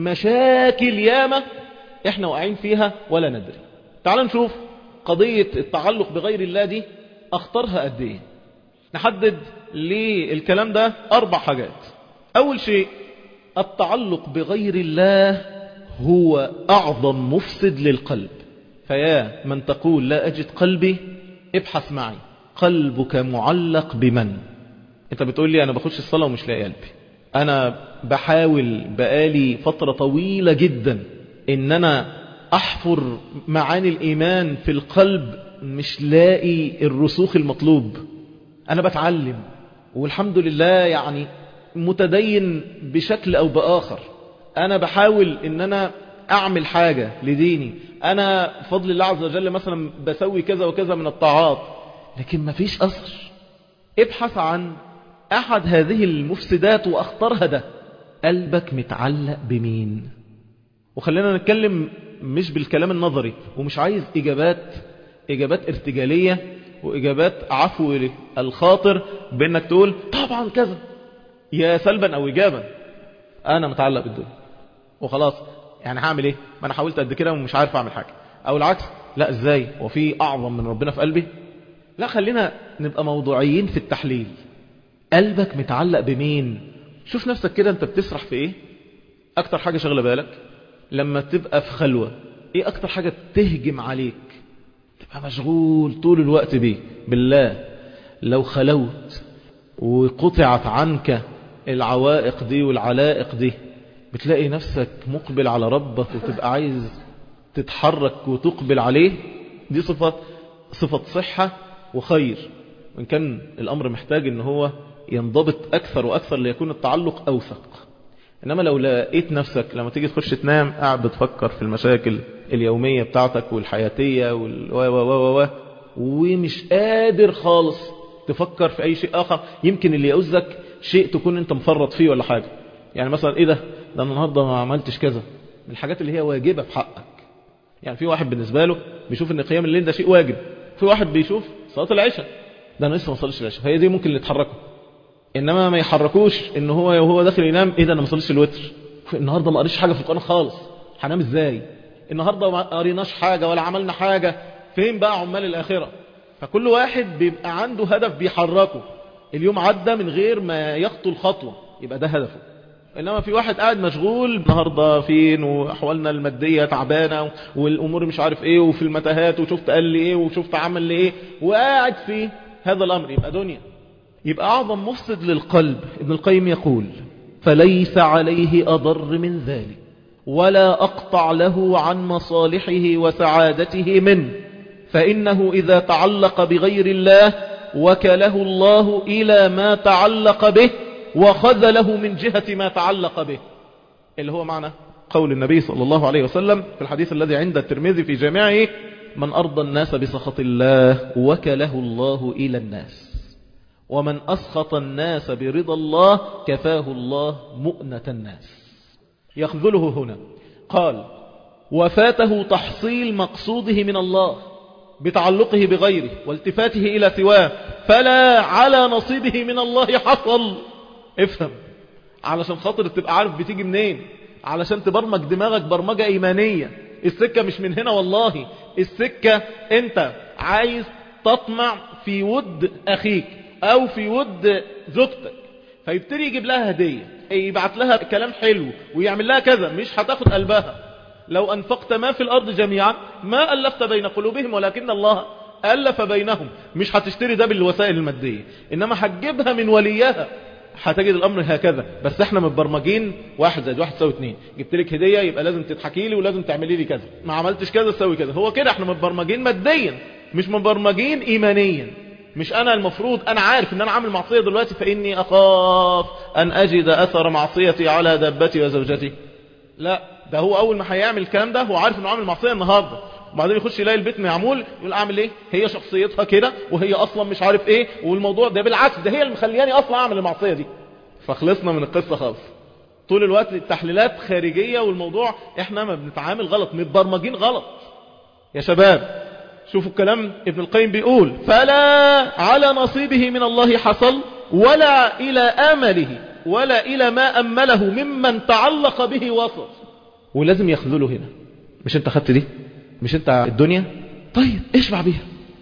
مشاكل ياما إحنا واقعين فيها ولا ندري تعال نشوف قضية التعلق بغير الله دي أخطرها قد إيه نحدد للكلام ده أربع حاجات أول شيء التعلق بغير الله هو أعظم مفسد للقلب فيا من تقول لا أجد قلبي ابحث معي قلبك معلق بمن انت بتقول لي أنا بخش الصلاة ومش لاقي قلبي أنا بحاول بقالي فترة طويلة جدا إن أنا أحفر معاني الإيمان في القلب مش لاقي الرسوخ المطلوب أنا بتعلم والحمد لله يعني متدين بشكل أو بآخر أنا بحاول إن أنا أعمل حاجة لديني أنا فضل الله عز وجل مثلا بسوي كذا وكذا من الطاعات لكن ما فيش أثر ابحث عن أحد هذه المفسدات وأخطرها ده قلبك متعلق بمين وخلينا نتكلم مش بالكلام النظري ومش عايز إجابات إجابات ارتجالية وإجابات عفو الخاطر بأنك تقول طبعا كذا يا سلبا أو إجابا أنا متعلق بالدنيا وخلاص يعني هعمل إيه ما أنا حاولت قد كده ومش عارف أعمل حاجة أو العكس لا ازاي وفي اعظم من ربنا في قلبي لا خلينا نبقى موضوعيين في التحليل قلبك متعلق بمين شوف نفسك كده انت بتسرح في ايه اكتر حاجة شغلة بالك لما تبقى في خلوة ايه اكتر حاجة تهجم عليك تبقى مشغول طول الوقت بيه بالله لو خلوت وقطعت عنك العوائق دي والعلائق دي بتلاقي نفسك مقبل على ربك وتبقى عايز تتحرك وتقبل عليه دي صفة صفة صحة وخير وإن كان الأمر محتاج ان هو ينضبط أكثر وأكثر ليكون التعلق أوثق إنما لو لقيت نفسك لما تيجي تخش تنام قاعد بتفكر في المشاكل اليومية بتاعتك والحياتية وال و و و و ومش قادر خالص تفكر في أي شيء آخر يمكن اللي يؤذك شيء تكون أنت مفرط فيه ولا حاجة يعني مثلا إيه ده ده أنا النهاردة ما عملتش كذا من الحاجات اللي هي واجبة في حقك يعني في واحد بالنسبة له بيشوف ان قيام الليل ده شيء واجب في واحد بيشوف صلاة العشاء ده انا لسه ما صليتش العشاء هي دي ممكن اللي يتحركوا انما ما يحركوش ان هو وهو داخل ينام ايه ده انا ما صليتش الوتر النهارده ما قريش حاجه في القران خالص هنام ازاي النهارده ما قريناش حاجه ولا عملنا حاجه فين بقى عمال الاخره فكل واحد بيبقى عنده هدف بيحركه اليوم عدى من غير ما يخطو الخطوه يبقى ده هدفه انما في واحد قاعد مشغول النهارده فين واحوالنا الماديه تعبانه والامور مش عارف ايه وفي المتاهات وشفت قال لي ايه وشفت عمل لي ايه وقاعد في هذا الامر يبقى دنيا يبقى اعظم مفسد للقلب ابن القيم يقول فليس عليه اضر من ذلك ولا اقطع له عن مصالحه وسعادته منه فانه اذا تعلق بغير الله وكله الله الى ما تعلق به وخذله من جهة ما تعلق به اللي هو معنى قول النبي صلى الله عليه وسلم في الحديث الذي عند الترمذي في جامعه من أرضى الناس بسخط الله وكله الله إلى الناس ومن أسخط الناس برضا الله كفاه الله مؤنة الناس يخذله هنا قال وفاته تحصيل مقصوده من الله بتعلقه بغيره والتفاته إلى سواه فلا على نصيبه من الله حصل افهم علشان خاطر تبقى عارف بتيجي منين علشان تبرمج دماغك برمجة ايمانية السكة مش من هنا والله السكة انت عايز تطمع في ود اخيك او في ود زوجتك فيبتدي يجيب لها هدية يبعت لها كلام حلو ويعمل لها كذا مش هتاخد قلبها لو انفقت ما في الارض جميعا ما الفت بين قلوبهم ولكن الله ألف بينهم مش هتشتري ده بالوسائل المادية إنما هتجيبها من وليها هتجد الامر هكذا بس احنا متبرمجين واحد زائد واحد تساوي اتنين جبت لك هديه يبقى لازم تضحكي لي ولازم تعملي لي كذا ما عملتش كذا تساوي كذا هو كده احنا متبرمجين ماديا مش متبرمجين ايمانيا مش انا المفروض انا عارف ان انا عامل معصيه دلوقتي فاني اخاف ان اجد اثر معصيتي على دابتي وزوجتي لا ده هو اول ما هيعمل الكلام ده هو عارف انه عامل معصيه النهارده وبعدين يخش يلاقي البيت معمول يقول اعمل ايه هي شخصيتها كده وهي اصلا مش عارف ايه والموضوع ده بالعكس ده هي اللي مخلياني اصلا اعمل المعصيه دي فخلصنا من القصه خالص طول الوقت التحليلات خارجيه والموضوع احنا ما بنتعامل غلط متبرمجين غلط يا شباب شوفوا الكلام ابن القيم بيقول فلا على نصيبه من الله حصل ولا الى امله ولا الى ما امله ممن تعلق به وصل ولازم يخذله هنا مش انت خدت دي مش انت الدنيا طيب اشبع بيها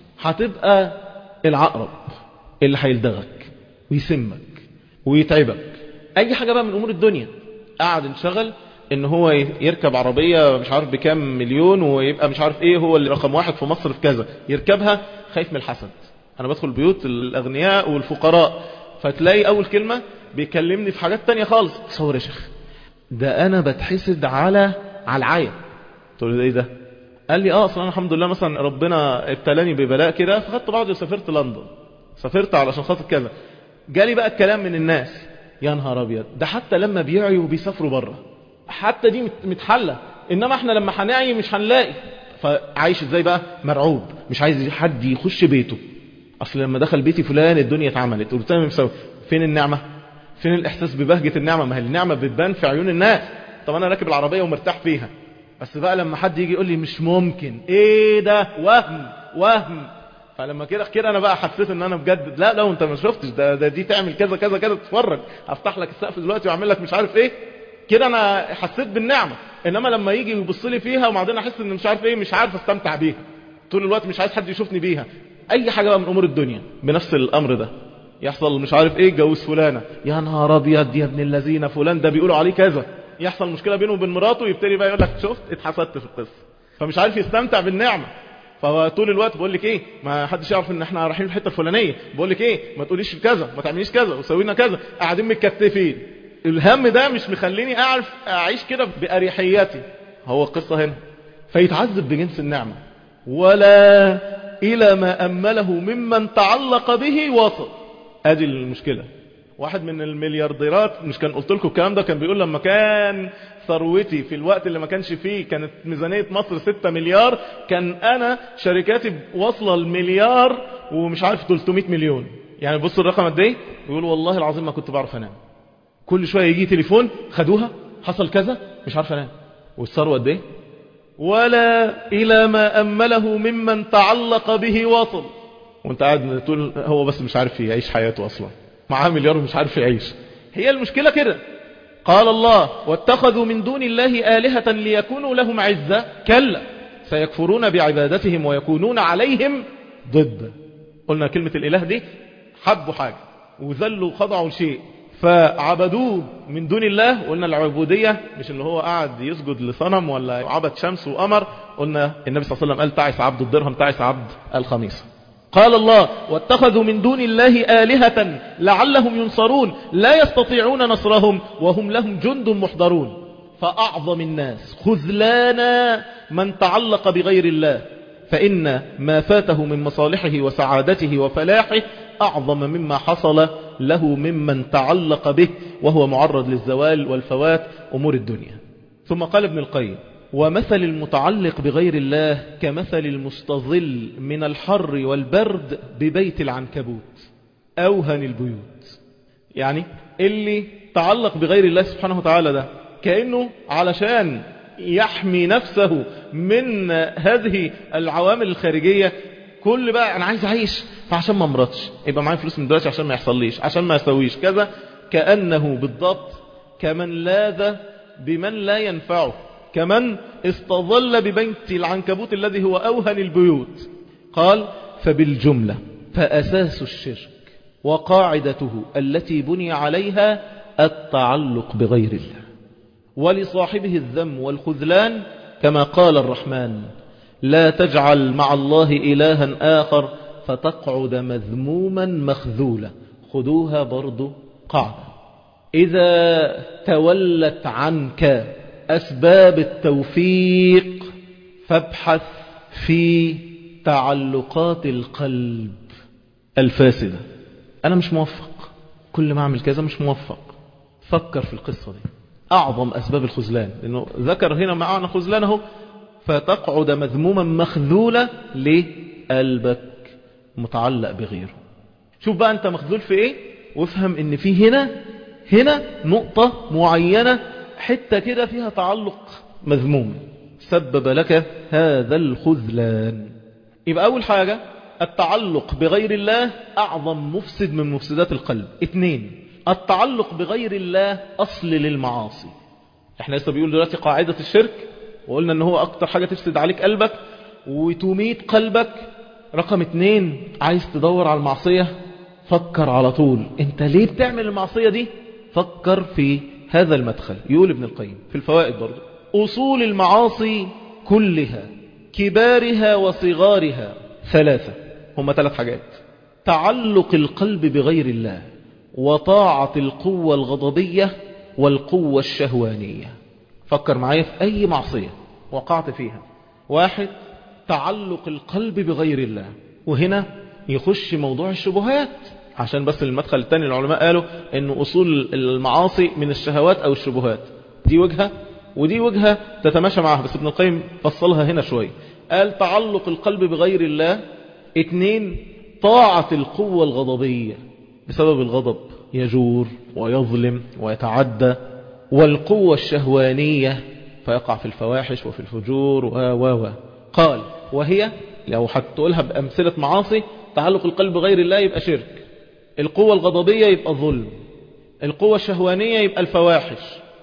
هتبقى العقرب اللي هيلدغك ويسمك ويتعبك اي حاجة بقى من امور الدنيا قاعد انشغل ان هو يركب عربية مش عارف بكام مليون ويبقى مش عارف ايه هو اللي رقم واحد في مصر في كذا يركبها خايف من الحسد انا بدخل بيوت الاغنياء والفقراء فتلاقي اول كلمة بيكلمني في حاجات تانية خالص صور يا شيخ ده انا بتحسد على على العاية تقول له ايه ده قال لي اه اصلا الحمد لله مثلا ربنا ابتلاني ببلاء كده فخدت بعضي وسافرت لندن سافرت علشان خاطر كذا جالي بقى الكلام من الناس يا نهار ابيض ده حتى لما بيعيوا بيسافروا بره حتى دي متحلة انما احنا لما هنعي مش هنلاقي فعايش ازاي بقى مرعوب مش عايز حد يخش بيته اصل لما دخل بيتي فلان الدنيا اتعملت قلت انا مسوي فين النعمة فين الاحساس ببهجة النعمة ما هي النعمة بتبان في عيون الناس طب انا راكب العربية ومرتاح فيها بس بقى لما حد يجي يقول لي مش ممكن ايه ده وهم وهم فلما كده كده انا بقى حسيت ان انا بجد لا لو انت ما شفتش ده, ده دي تعمل كذا كذا كذا تتفرج هفتح لك السقف دلوقتي واعمل لك مش عارف ايه كده انا حسيت بالنعمه انما لما يجي يبص لي فيها وبعدين احس ان مش عارف ايه مش عارف استمتع بيها طول الوقت مش عايز حد يشوفني بيها اي حاجة بقى من امور الدنيا بنفس الامر ده يحصل مش عارف ايه جوز فلانة يا نهار ابيض يا ابن الذين فلان ده بيقولوا عليه كذا يحصل مشكلة بينه وبين مراته يبتدي بقى يقول لك شفت اتحسدت في القصة فمش عارف يستمتع بالنعمة فهو طول الوقت بقول لك ايه ما حدش يعرف ان احنا رايحين في الحته الفلانيه بقول لك ايه ما تقوليش كذا ما تعمليش كذا وسوي لنا كذا قاعدين متكتفين الهم ده مش مخليني اعرف اعيش كده باريحيتي هو القصه هنا فيتعذب بجنس النعمه ولا الى ما امله ممن تعلق به وصل ادي المشكله واحد من المليارديرات مش كان قلت لكم الكلام ده كان بيقول لما كان ثروتي في الوقت اللي ما كانش فيه كانت ميزانية مصر 6 مليار كان انا شركاتي واصلة المليار ومش عارف 300 مليون يعني بص الرقم قد ايه بيقول والله العظيم ما كنت بعرف انام كل شوية يجي تليفون خدوها حصل كذا مش عارف انام والثروة قد ايه ولا الى ما امله ممن تعلق به وصل وانت قاعد تقول هو بس مش عارف يعيش حياته اصلا معاه مليار ومش عارف يعيش هي المشكلة كده قال الله واتخذوا من دون الله آلهة ليكونوا لهم عزة كلا سيكفرون بعبادتهم ويكونون عليهم ضد قلنا كلمة الإله دي حبوا حاجة وذلوا خضعوا شيء فعبدوه من دون الله قلنا العبودية مش اللي هو قاعد يسجد لصنم ولا عبد شمس وقمر قلنا النبي صلى الله عليه وسلم قال تعس عبد الدرهم تعس عبد الخميصة قال الله واتخذوا من دون الله آلهة لعلهم ينصرون لا يستطيعون نصرهم وهم لهم جند محضرون فأعظم الناس خذلانا من تعلق بغير الله فإن ما فاته من مصالحه وسعادته وفلاحه أعظم مما حصل له ممن تعلق به وهو معرض للزوال والفوات أمور الدنيا ثم قال ابن القيم ومثل المتعلق بغير الله كمثل المستظل من الحر والبرد ببيت العنكبوت أوهن البيوت يعني اللي تعلق بغير الله سبحانه وتعالى ده كأنه علشان يحمي نفسه من هذه العوامل الخارجية كل بقى أنا عايز أعيش فعشان ما امرضش يبقى معايا فلوس من دلوقتي عشان ما يحصليش عشان ما يسويش كذا كأنه بالضبط كمن لاذ بمن لا ينفعه كمن استظل ببيت العنكبوت الذي هو أوهن البيوت قال فبالجملة فأساس الشرك وقاعدته التي بني عليها التعلق بغير الله ولصاحبه الذم والخذلان كما قال الرحمن لا تجعل مع الله إلها آخر فتقعد مذموما مخذولا خذوها برضو قاعدة إذا تولت عنك أسباب التوفيق فابحث في تعلقات القلب الفاسدة أنا مش موفق كل ما أعمل كذا مش موفق فكر في القصة دي أعظم أسباب الخذلان لأنه ذكر هنا معنا خذلانه فتقعد مذموما مخذولة لقلبك متعلق بغيره شوف بقى أنت مخذول في إيه وافهم إن في هنا هنا نقطة معينة حتة كده فيها تعلق مذموم سبب لك هذا الخذلان يبقى أول حاجة التعلق بغير الله أعظم مفسد من مفسدات القلب اثنين التعلق بغير الله أصل للمعاصي احنا لسه بيقول دلوقتي قاعدة الشرك وقلنا ان هو اكتر حاجة تفسد عليك قلبك وتميت قلبك رقم اتنين عايز تدور على المعصية فكر على طول انت ليه بتعمل المعصية دي فكر في هذا المدخل يقول ابن القيم في الفوائد برضو أصول المعاصي كلها كبارها وصغارها ثلاثة هم ثلاث حاجات تعلق القلب بغير الله وطاعة القوة الغضبية والقوة الشهوانية فكر معايا في أي معصية وقعت فيها واحد تعلق القلب بغير الله وهنا يخش موضوع الشبهات عشان بس المدخل الثاني العلماء قالوا ان اصول المعاصي من الشهوات او الشبهات دي وجهة ودي وجهة تتماشى معها بس ابن القيم فصلها هنا شوية قال تعلق القلب بغير الله اتنين طاعة القوة الغضبية بسبب الغضب يجور ويظلم ويتعدى والقوة الشهوانية فيقع في الفواحش وفي الفجور و و و قال وهي لو هتقولها بأمثلة معاصي تعلق القلب بغير الله يبقى شرك القوة الغضبية يبقى ظلم القوة الشهوانية يبقى الفواحش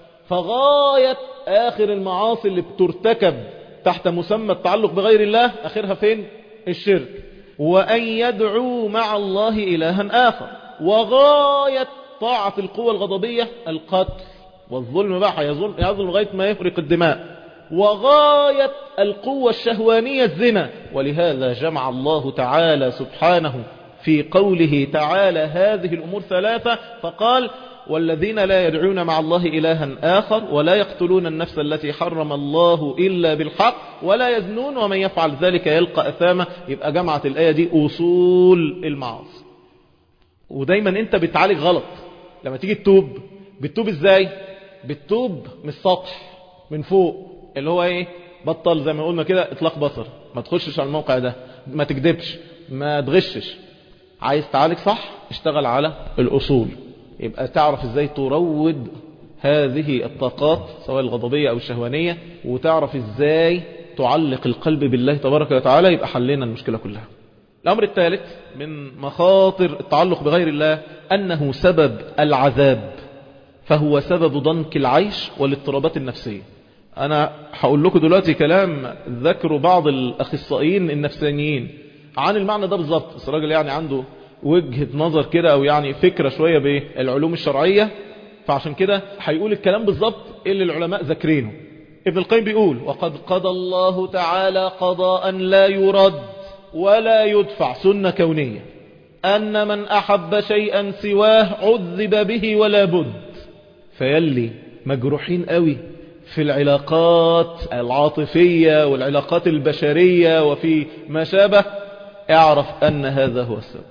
فغاية آخر المعاصي اللي بترتكب تحت مسمى التعلق بغير الله آخرها فين الشرك وأن يدعو مع الله إلها آخر وغاية طاعة القوة الغضبية القتل والظلم بقى يظلم, يظلم لغاية ما يفرق الدماء وغاية القوة الشهوانية الزنا ولهذا جمع الله تعالى سبحانه في قوله تعالى هذه الأمور ثلاثة فقال والذين لا يدعون مع الله إلها آخر ولا يقتلون النفس التي حرم الله إلا بالحق ولا يزنون ومن يفعل ذلك يلقى أثامة يبقى جمعت الآية دي أصول المعاصي ودايما انت بتعالج غلط لما تيجي تتوب بتتوب ازاي بتتوب من السطح من فوق اللي هو ايه بطل زي ما قلنا كده اطلاق بصر ما تخشش على الموقع ده ما تكذبش ما تغشش عايز تعالج صح اشتغل على الأصول يبقى تعرف ازاي تروض هذه الطاقات سواء الغضبية أو الشهوانية وتعرف ازاي تعلق القلب بالله تبارك وتعالى يبقى حلينا المشكلة كلها الأمر الثالث من مخاطر التعلق بغير الله أنه سبب العذاب فهو سبب ضنك العيش والاضطرابات النفسية أنا هقول لكم دلوقتي كلام ذكروا بعض الأخصائيين النفسانيين عن المعنى ده بالظبط بس الراجل يعني عنده وجهة نظر كده أو يعني فكرة شوية بالعلوم الشرعية فعشان كده هيقول الكلام بالظبط اللي العلماء ذاكرينه ابن القيم بيقول وقد قضى الله تعالى قضاء لا يرد ولا يدفع سنة كونية أن من أحب شيئا سواه عذب به ولا بد فيلي مجروحين قوي في العلاقات العاطفية والعلاقات البشرية وفي ما شابه اعرف أن هذا هو السبب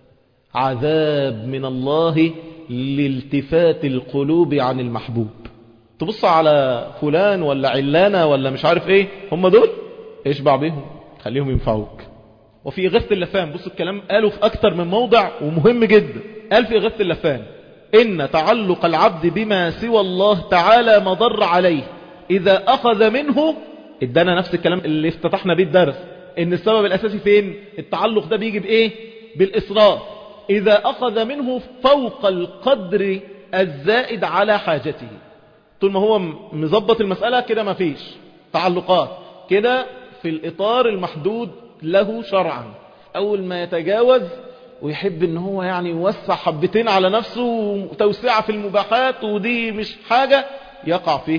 عذاب من الله لالتفات القلوب عن المحبوب تبص على فلان ولا علانة ولا مش عارف ايه هم دول اشبع بهم خليهم ينفعوك وفي إغاثة اللفان بص الكلام قالوا في أكتر من موضع ومهم جدا قال في إغاثة اللفان إن تعلق العبد بما سوى الله تعالى مضر عليه إذا أخذ منه ادانا نفس الكلام اللي افتتحنا بيه الدرس إن السبب الأساسي فين التعلق ده بيجي بإيه بالإصرار إذا أخذ منه فوق القدر الزائد على حاجته طول ما هو مظبط المسألة كده ما فيش تعلقات كده في الإطار المحدود له شرعا أول ما يتجاوز ويحب ان هو يعني يوسع حبتين على نفسه وتوسعة في المباحات ودي مش حاجة يقع فيه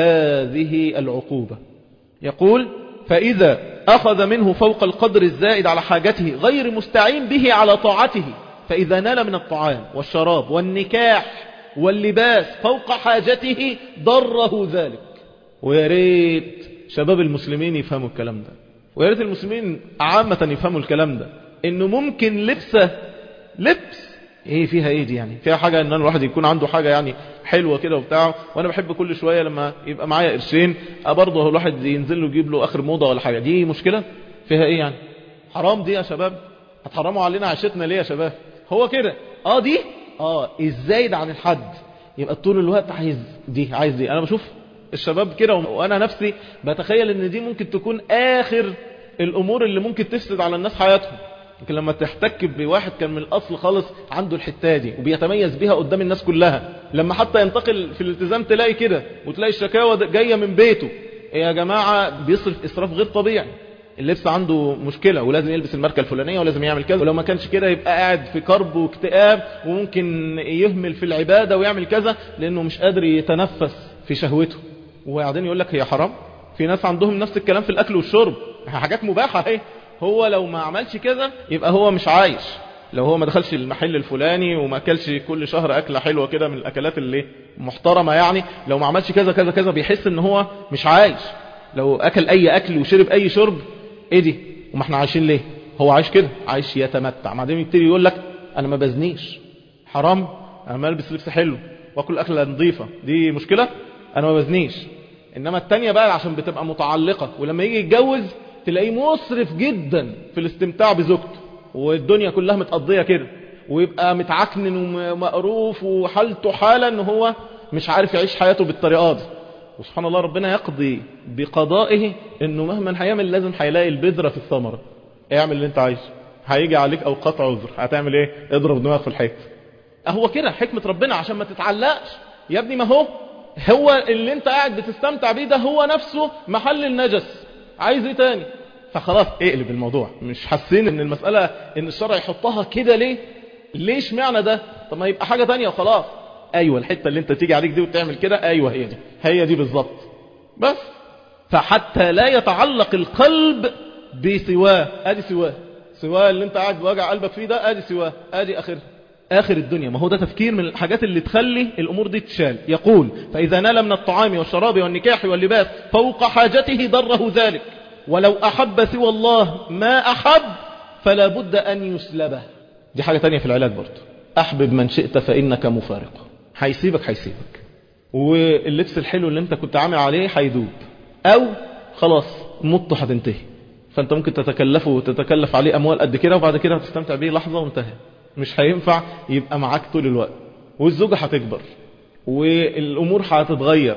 هذه العقوبة يقول فإذا أخذ منه فوق القدر الزائد على حاجته غير مستعين به على طاعته فإذا نال من الطعام والشراب والنكاح واللباس فوق حاجته ضره ذلك ويا ريت شباب المسلمين يفهموا الكلام ده ويا ريت المسلمين عامة يفهموا الكلام ده انه ممكن لبسه لبس ايه فيها ايه دي يعني فيها حاجة ان الواحد يكون عنده حاجة يعني حلوة كده وبتاع وانا بحب كل شوية لما يبقى معايا قرشين برضه الواحد ينزل له يجيب له اخر موضة ولا حاجة دي مشكلة فيها ايه يعني حرام دي يا شباب هتحرموا علينا عيشتنا ليه يا شباب هو كده اه دي اه الزايد عن الحد يبقى طول الوقت عايز دي عايز دي انا بشوف الشباب كده وانا نفسي بتخيل ان دي ممكن تكون اخر الامور اللي ممكن تفسد على الناس حياتهم لكن لما تحتك بواحد كان من الاصل خالص عنده الحتة دي وبيتميز بيها قدام الناس كلها لما حتى ينتقل في الالتزام تلاقي كده وتلاقي الشكاوى جاية من بيته إيه يا جماعة بيصرف اسراف غير طبيعي اللبس عنده مشكلة ولازم يلبس الماركة الفلانية ولازم يعمل كذا ولو ما كانش كده يبقى قاعد في كرب واكتئاب وممكن يهمل في العبادة ويعمل كذا لانه مش قادر يتنفس في شهوته وبعدين يقول لك هي حرام في ناس عندهم نفس الكلام في الاكل والشرب حاجات مباحة اهي هو لو ما عملش كذا يبقى هو مش عايش لو هو ما دخلش المحل الفلاني وما اكلش كل شهر اكلة حلوة كده من الاكلات اللي محترمة يعني لو ما عملش كذا كذا كذا بيحس ان هو مش عايش لو اكل اي اكل وشرب اي شرب ايه دي وما احنا عايشين ليه هو عايش كده عايش يتمتع بعدين يبتدي يقول لك انا ما بزنيش حرام انا ما البس لبس حلو واكل اكله نظيفه دي مشكله انا ما بزنيش انما التانية بقى عشان بتبقى متعلقة ولما يجي يتجوز تلاقيه مسرف جدا في الاستمتاع بزوجته والدنيا كلها متقضية كده ويبقى متعكنن ومقروف وحالته حالة ان هو مش عارف يعيش حياته بالطريقة دي وسبحان الله ربنا يقضي بقضائه انه مهما هيعمل لازم هيلاقي البذرة في الثمرة اعمل اللي انت عايزه هيجي عليك اوقات عذر هتعمل ايه اضرب دماغك في الحيط هو كده حكمة ربنا عشان ما تتعلقش يا ابني ما هو هو اللي انت قاعد بتستمتع بيه ده هو نفسه محل النجس عايز ايه تاني فخلاص اقلب الموضوع مش حاسين ان المسألة ان الشرع يحطها كده ليه ليش معنى ده طب ما يبقى حاجة تانية وخلاص ايوه الحتة اللي انت تيجي عليك دي وتعمل كده ايوه هي دي هي دي بالظبط بس فحتى لا يتعلق القلب بسواه ادي سواه سواه اللي انت قاعد بوجع قلبك فيه ده ادي سواه ادي اخرها آخر الدنيا ما هو ده تفكير من الحاجات اللي تخلي الأمور دي تشال يقول فإذا نال من الطعام والشراب والنكاح واللباس فوق حاجته ضره ذلك ولو أحب سوى الله ما أحب فلا بد أن يسلبه دي حاجة تانية في العلاج برضه أحبب من شئت فإنك مفارق هيسيبك هيسيبك واللبس الحلو اللي انت كنت عامل عليه هيدوب أو خلاص مطه هتنتهي فانت ممكن تتكلفه وتتكلف عليه أموال قد كده وبعد كده هتستمتع بيه لحظة وانتهى مش هينفع يبقى معاك طول الوقت والزوجة هتكبر والأمور هتتغير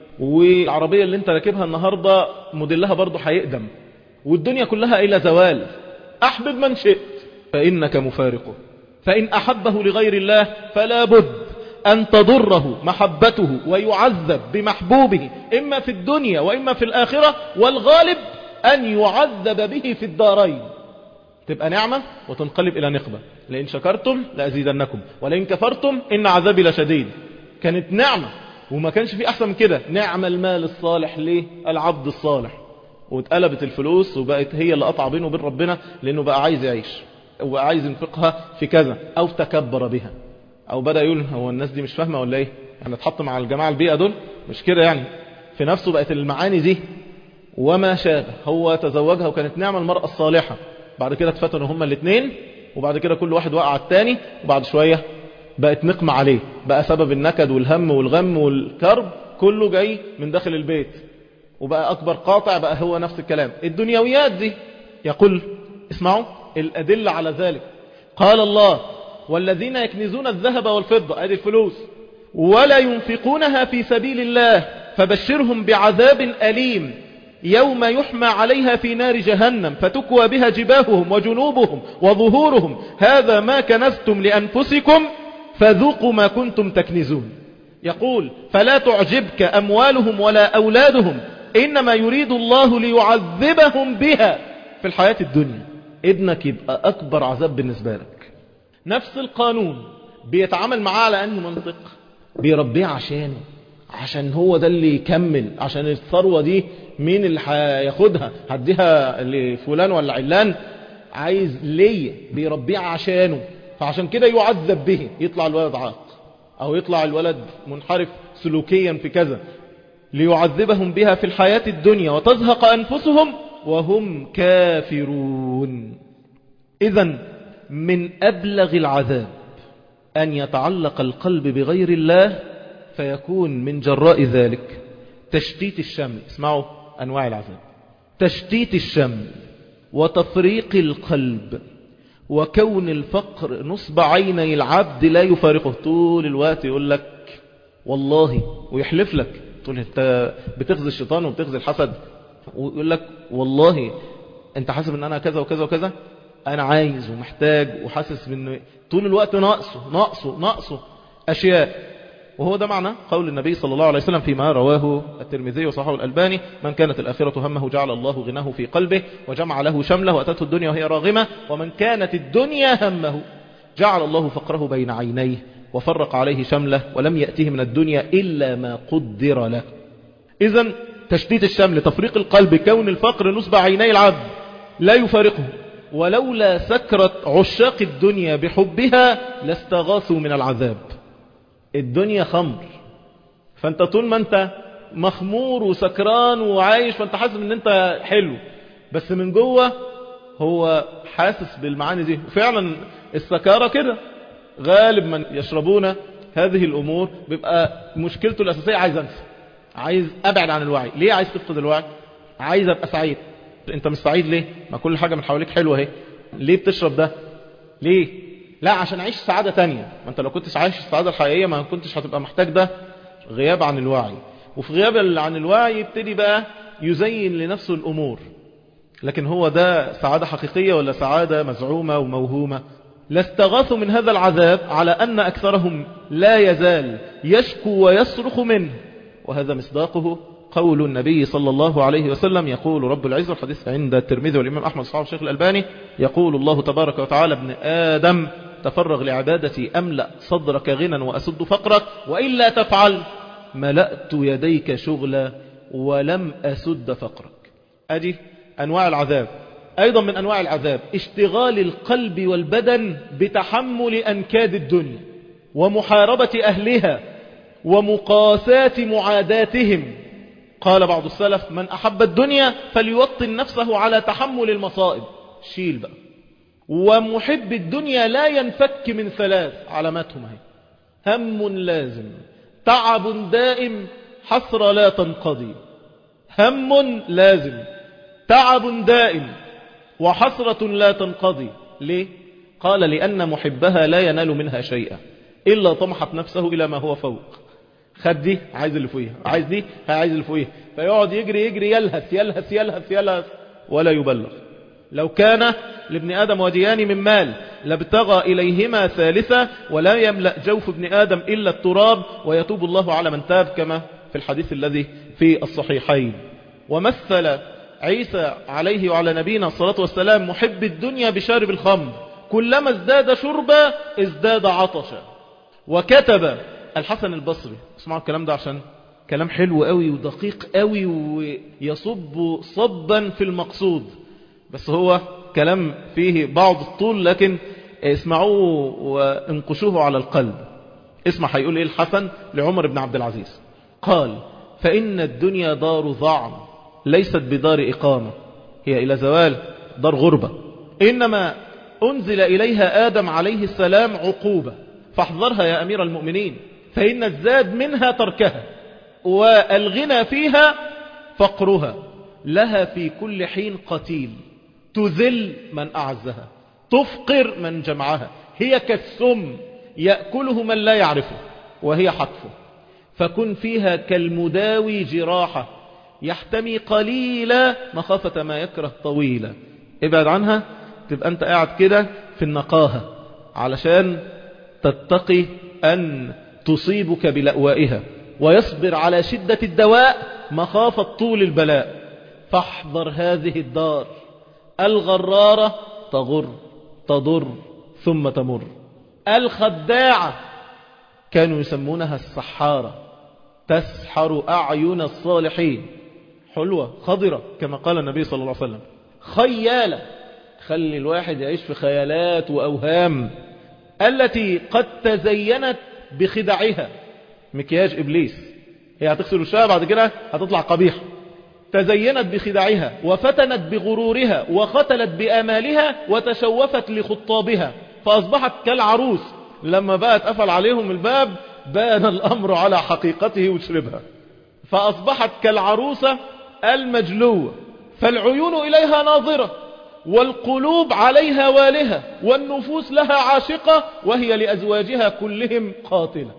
والعربية اللي انت راكبها النهاردة موديلها برضه هيقدم والدنيا كلها إلى زوال أحبب من شئت فإنك مفارقه فإن أحبه لغير الله فلا بد أن تضره محبته ويعذب بمحبوبه إما في الدنيا وإما في الآخرة والغالب أن يعذب به في الدارين تبقى نعمة وتنقلب إلى نقمة لئن شكرتم لأزيدنكم ولئن كفرتم إن عذابي لشديد كانت نعمة وما كانش في أحسن من كده نعم المال الصالح للعبد الصالح واتقلبت الفلوس وبقت هي اللي قطع بينه وبين ربنا لأنه بقى عايز يعيش وبقى عايز ينفقها في كذا أو تكبر بها أو بدأ يقول هو الناس دي مش فاهمة ولا إيه يعني اتحط مع الجماعة البيئة دول مش كده يعني في نفسه بقت المعاني دي وما شابه هو تزوجها وكانت نعمة المرأة الصالحة بعد كده اتفتنوا هما الاثنين وبعد كده كل واحد وقع على الثاني وبعد شوية بقت نقمة عليه بقى سبب النكد والهم والغم والكرب كله جاي من داخل البيت وبقى أكبر قاطع بقى هو نفس الكلام الدنيويات دي يقول اسمعوا الأدلة على ذلك قال الله والذين يكنزون الذهب والفضة ادي الفلوس ولا ينفقونها في سبيل الله فبشرهم بعذاب أليم يوم يحمى عليها في نار جهنم فتكوى بها جباههم وجنوبهم وظهورهم هذا ما كنزتم لأنفسكم فذوقوا ما كنتم تكنزون يقول فلا تعجبك أموالهم ولا أولادهم إنما يريد الله ليعذبهم بها في الحياة الدنيا ابنك يبقى أكبر عذاب بالنسبة لك نفس القانون بيتعامل معاه على أنه منطق بيربيه عشانه عشان هو ده اللي يكمل عشان الثروة دي مين اللي هياخدها هديها لفلان ولا علان عايز ليه بيربيه عشانه فعشان كده يعذب به يطلع الولد عاق او يطلع الولد منحرف سلوكيا في كذا ليعذبهم بها في الحياة الدنيا وتزهق أنفسهم وهم كافرون إذا من أبلغ العذاب أن يتعلق القلب بغير الله فيكون من جراء ذلك تشتيت الشمل اسمعوا أنواع العذاب تشتيت الشمل وتفريق القلب وكون الفقر نصب عيني العبد لا يفارقه طول الوقت يقول لك والله ويحلف لك تقول انت بتغزي الشيطان وبتغزي الحسد ويقول لك والله انت حاسب ان انا كذا وكذا وكذا انا عايز ومحتاج وحاسس بان طول الوقت ناقصه ناقصه ناقصه اشياء وهو ده معنى قول النبي صلى الله عليه وسلم فيما رواه الترمذي وصححه الألباني من كانت الآخرة همه جعل الله غناه في قلبه وجمع له شمله وأتته الدنيا وهي راغمة ومن كانت الدنيا همه جعل الله فقره بين عينيه وفرق عليه شمله ولم يأته من الدنيا إلا ما قدر له إذا تشتيت الشمل تفريق القلب كون الفقر نصب عيني العبد لا يفارقه ولولا سكرة عشاق الدنيا بحبها لاستغاثوا من العذاب الدنيا خمر فانت طول ما انت مخمور وسكران وعايش فانت حاسس ان انت حلو بس من جوه هو حاسس بالمعاني دي فعلا السكارة كده غالب من يشربون هذه الامور بيبقى مشكلته الاساسية عايز انسى عايز ابعد عن الوعي ليه عايز تفقد الوعي عايز ابقى سعيد انت مش سعيد ليه ما كل حاجة من حواليك حلوة اهي ليه بتشرب ده ليه لا عشان اعيش سعادة تانية ما انت لو كنتش عايش السعادة الحقيقية ما كنتش هتبقى محتاج ده غياب عن الوعي وفي غياب عن الوعي يبتدي بقى يزين لنفسه الأمور لكن هو ده سعادة حقيقية ولا سعادة مزعومة وموهومة لاستغاثوا من هذا العذاب على أن أكثرهم لا يزال يشكو ويصرخ منه وهذا مصداقه قول النبي صلى الله عليه وسلم يقول رب العزة الحديث عند الترمذي والإمام أحمد صحابه الشيخ الألباني يقول الله تبارك وتعالى ابن آدم تفرغ لعبادتي أملأ صدرك غنى وأسد فقرك وإلا تفعل ملأت يديك شغلا ولم أسد فقرك أدي أنواع العذاب أيضا من أنواع العذاب اشتغال القلب والبدن بتحمل أنكاد الدنيا ومحاربة أهلها ومقاساة معاداتهم قال بعض السلف من أحب الدنيا فليوطن نفسه على تحمل المصائب شيل بقى ومحب الدنيا لا ينفك من ثلاث علاماتهم هي هم لازم تعب دائم حسرة لا تنقضي هم لازم تعب دائم وحسرة لا تنقضي ليه؟ قال لأن محبها لا ينال منها شيئا إلا طمحت نفسه إلى ما هو فوق خد دي عايز اللي فوقيها عايز دي عايز اللي فوقيها فيقعد يجري يجري يلهث يلهث يلهث يلهث ولا يبلغ لو كان لابن آدم وديان من مال لابتغى إليهما ثالثة ولا يملأ جوف ابن آدم إلا التراب ويتوب الله على من تاب كما في الحديث الذي في الصحيحين ومثل عيسى عليه وعلى نبينا الصلاة والسلام محب الدنيا بشارب الخمر كلما ازداد شربا ازداد عطشا وكتب الحسن البصري اسمعوا الكلام ده عشان كلام حلو قوي ودقيق قوي ويصب صبا في المقصود بس هو كلام فيه بعض الطول لكن اسمعوه وانقشوه على القلب اسمع هيقول ايه الحسن لعمر بن عبد العزيز قال فإن الدنيا دار ضعن ليست بدار إقامة هي إلى زوال دار غربة إنما أنزل إليها آدم عليه السلام عقوبة فاحذرها يا أمير المؤمنين فإن الزاد منها تركها والغنى فيها فقرها لها في كل حين قتيل تذل من أعزها تفقر من جمعها هي كالسم يأكله من لا يعرفه وهي حتفه فكن فيها كالمداوي جراحة يحتمي قليلا مخافة ما يكره طويلا ابعد عنها تبقى انت قاعد كده في النقاهة علشان تتقي أن تصيبك بلأوائها ويصبر على شدة الدواء مخافة طول البلاء فاحذر هذه الدار الغرارة تغر تضر ثم تمر الخداعة كانوا يسمونها السحارة تسحر أعين الصالحين حلوة خضرة كما قال النبي صلى الله عليه وسلم خيالة خلي الواحد يعيش في خيالات وأوهام التي قد تزينت بخدعها مكياج إبليس هي هتغسل وشها بعد كده هتطلع قبيحة تزينت بخدعها وفتنت بغرورها وختلت بأمالها وتشوفت لخطابها فأصبحت كالعروس لما بقت قفل عليهم الباب بان الأمر على حقيقته وشربها فأصبحت كالعروسة المجلوة فالعيون إليها ناظرة والقلوب عليها والهة والنفوس لها عاشقة وهي لأزواجها كلهم قاتلة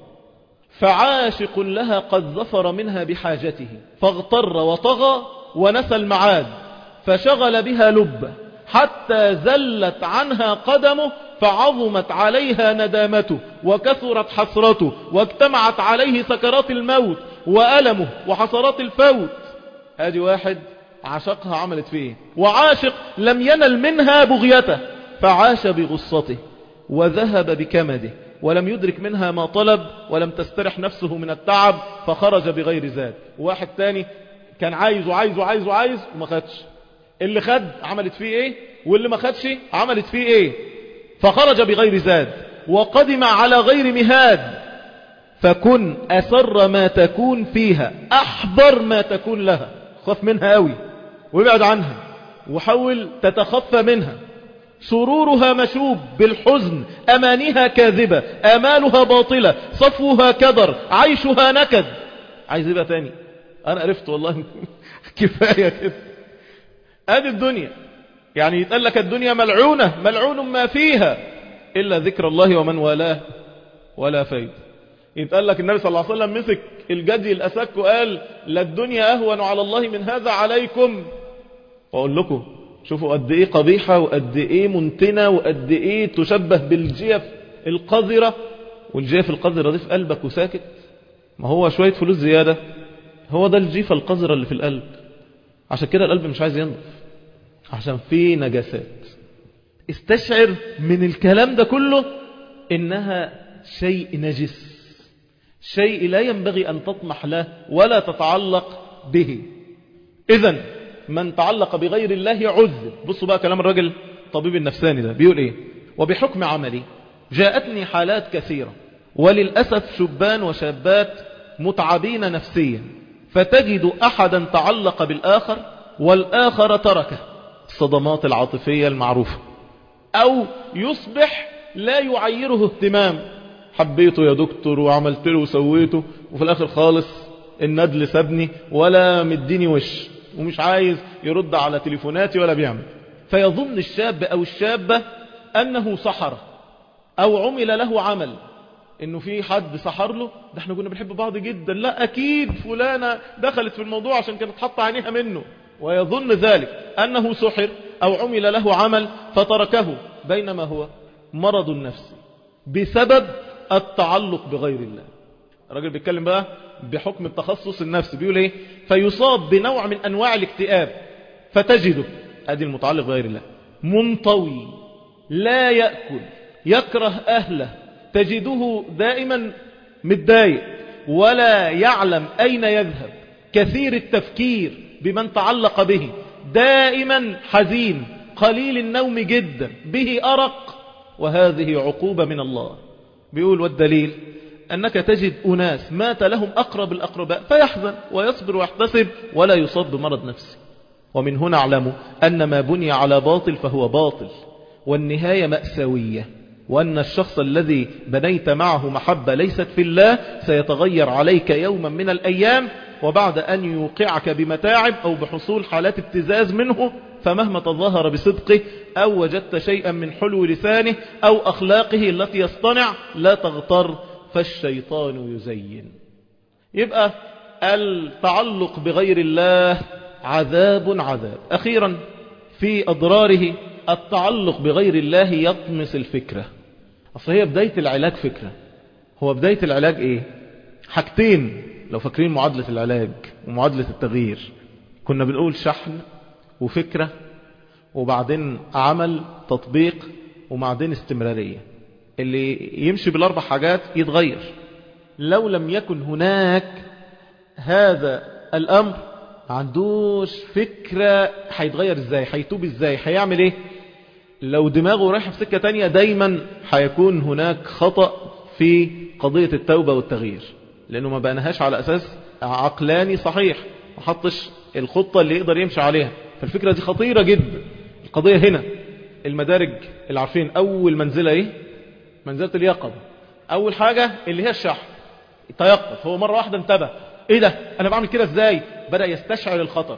فعاشق لها قد ظفر منها بحاجته فاغتر وطغى ونسى المعاد فشغل بها لبه حتى زلت عنها قدمه فعظمت عليها ندامته وكثرت حسرته واجتمعت عليه سكرات الموت وألمه وحسرات الفوت هذه واحد عشقها عملت فيه وعاشق لم ينل منها بغيته فعاش بغصته وذهب بكمده ولم يدرك منها ما طلب ولم تسترح نفسه من التعب فخرج بغير زاد واحد تاني كان عايز وعايز وعايز وعايز وما خدش اللي خد عملت فيه ايه واللي ما خدش عملت فيه ايه فخرج بغير زاد وقدم على غير مهاد فكن أسر ما تكون فيها أحضر ما تكون لها خاف منها قوي وابعد عنها وحاول تتخفى منها سرورها مشوب بالحزن أمانيها كاذبة آمالها باطلة صفوها كدر عيشها نكد عايز يبقى تاني أنا عرفت والله كفاية كده ادي الدنيا يعني يتقال لك الدنيا ملعونة ملعون ما فيها إلا ذكر الله ومن والاه ولا فايد يتقال لك النبي صلى الله عليه وسلم مسك الجدي الأسك وقال لا الدنيا أهون على الله من هذا عليكم وأقول لكم شوفوا قد إيه قبيحة وقد إيه منتنة وقد إيه تشبه بالجيف القذرة والجيف القذرة دي في قلبك وساكت ما هو شوية فلوس زيادة هو ده الجيفة القذرة اللي في القلب عشان كده القلب مش عايز ينضف عشان فيه نجاسات استشعر من الكلام ده كله إنها شيء نجس شيء لا ينبغي أن تطمح له ولا تتعلق به إذا من تعلق بغير الله عذب بصوا بقى كلام الراجل طبيب النفساني ده بيقول إيه وبحكم عملي جاءتني حالات كثيرة وللأسف شبان وشابات متعبين نفسيا فتجد أحدا تعلق بالآخر والآخر تركه الصدمات العاطفية المعروفة أو يصبح لا يعيره اهتمام حبيته يا دكتور وعملت له وسويته وفي الآخر خالص الندل سابني ولا مديني وش ومش عايز يرد على تليفوناتي ولا بيعمل فيظن الشاب أو الشابة أنه سحر أو عمل له عمل انه في حد سحر له ده احنا كنا بنحب بعض جدا لا اكيد فلانة دخلت في الموضوع عشان كانت حط عينيها منه ويظن ذلك انه سحر او عمل له عمل فتركه بينما هو مرض نفسي بسبب التعلق بغير الله الراجل بيتكلم بقى بحكم التخصص النفسي بيقول ايه فيصاب بنوع من انواع الاكتئاب فتجده ادي المتعلق بغير الله منطوي لا يأكل يكره أهله تجده دائما متضايق ولا يعلم أين يذهب كثير التفكير بمن تعلق به دائما حزين قليل النوم جدا به أرق وهذه عقوبة من الله بيقول والدليل أنك تجد أناس مات لهم أقرب الأقرباء فيحزن ويصبر ويحتسب ولا يصاب بمرض نفسي ومن هنا اعلموا أن ما بني على باطل فهو باطل والنهاية مأساوية وأن الشخص الذي بنيت معه محبة ليست في الله سيتغير عليك يوما من الأيام وبعد أن يوقعك بمتاعب أو بحصول حالات ابتزاز منه فمهما تظاهر بصدقه أو وجدت شيئا من حلو لسانه أو أخلاقه التي يصطنع لا تغتر فالشيطان يزين يبقى التعلق بغير الله عذاب عذاب أخيرا في أضراره التعلق بغير الله يطمس الفكرة أصل هي بداية العلاج فكرة هو بداية العلاج إيه حاجتين لو فاكرين معادلة العلاج ومعادلة التغيير كنا بنقول شحن وفكرة وبعدين عمل تطبيق وبعدين استمرارية اللي يمشي بالأربع حاجات يتغير لو لم يكن هناك هذا الأمر عندوش فكرة هيتغير ازاي هيتوب ازاي هيعمل ايه لو دماغه رايحة في سكة تانية دايما هيكون هناك خطأ في قضية التوبة والتغيير لأنه ما بقناهاش على أساس عقلاني صحيح ما حطش الخطة اللي يقدر يمشي عليها فالفكرة دي خطيرة جدا القضية هنا المدارج اللي عارفين أول منزلة إيه منزلة اليقظة أول حاجة اللي هي الشحن تيقظ هو مرة واحدة انتبه إيه ده أنا بعمل كده إزاي بدأ يستشعر الخطر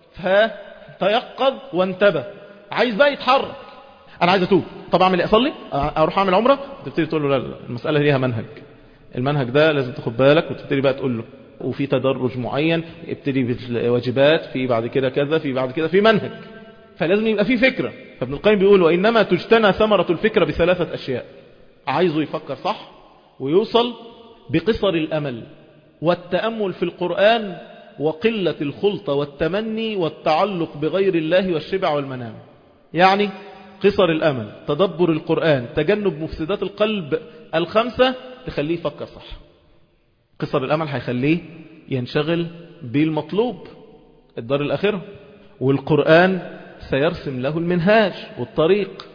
فتيقظ وانتبه عايز بقى يتحرك أنا عايز أتوب طب أعمل إيه أصلي أروح أعمل عمرة تبتدي تقول له لا لا المسألة ليها منهج المنهج ده لازم تاخد بالك وتبتدي بقى تقول له وفي تدرج معين ابتدي بالواجبات في بعد كده كذا في بعد كده في منهج فلازم يبقى في فكرة فابن القيم بيقول وإنما تجتنى ثمرة الفكرة بثلاثة أشياء عايزه يفكر صح ويوصل بقصر الأمل والتأمل في القرآن وقلة الخلطة والتمني والتعلق بغير الله والشبع والمنام يعني قصر الأمل تدبر القرآن تجنب مفسدات القلب الخمسة تخليه يفكر صح قصر الأمل هيخليه ينشغل بالمطلوب الدار الآخرة والقرآن سيرسم له المنهاج والطريق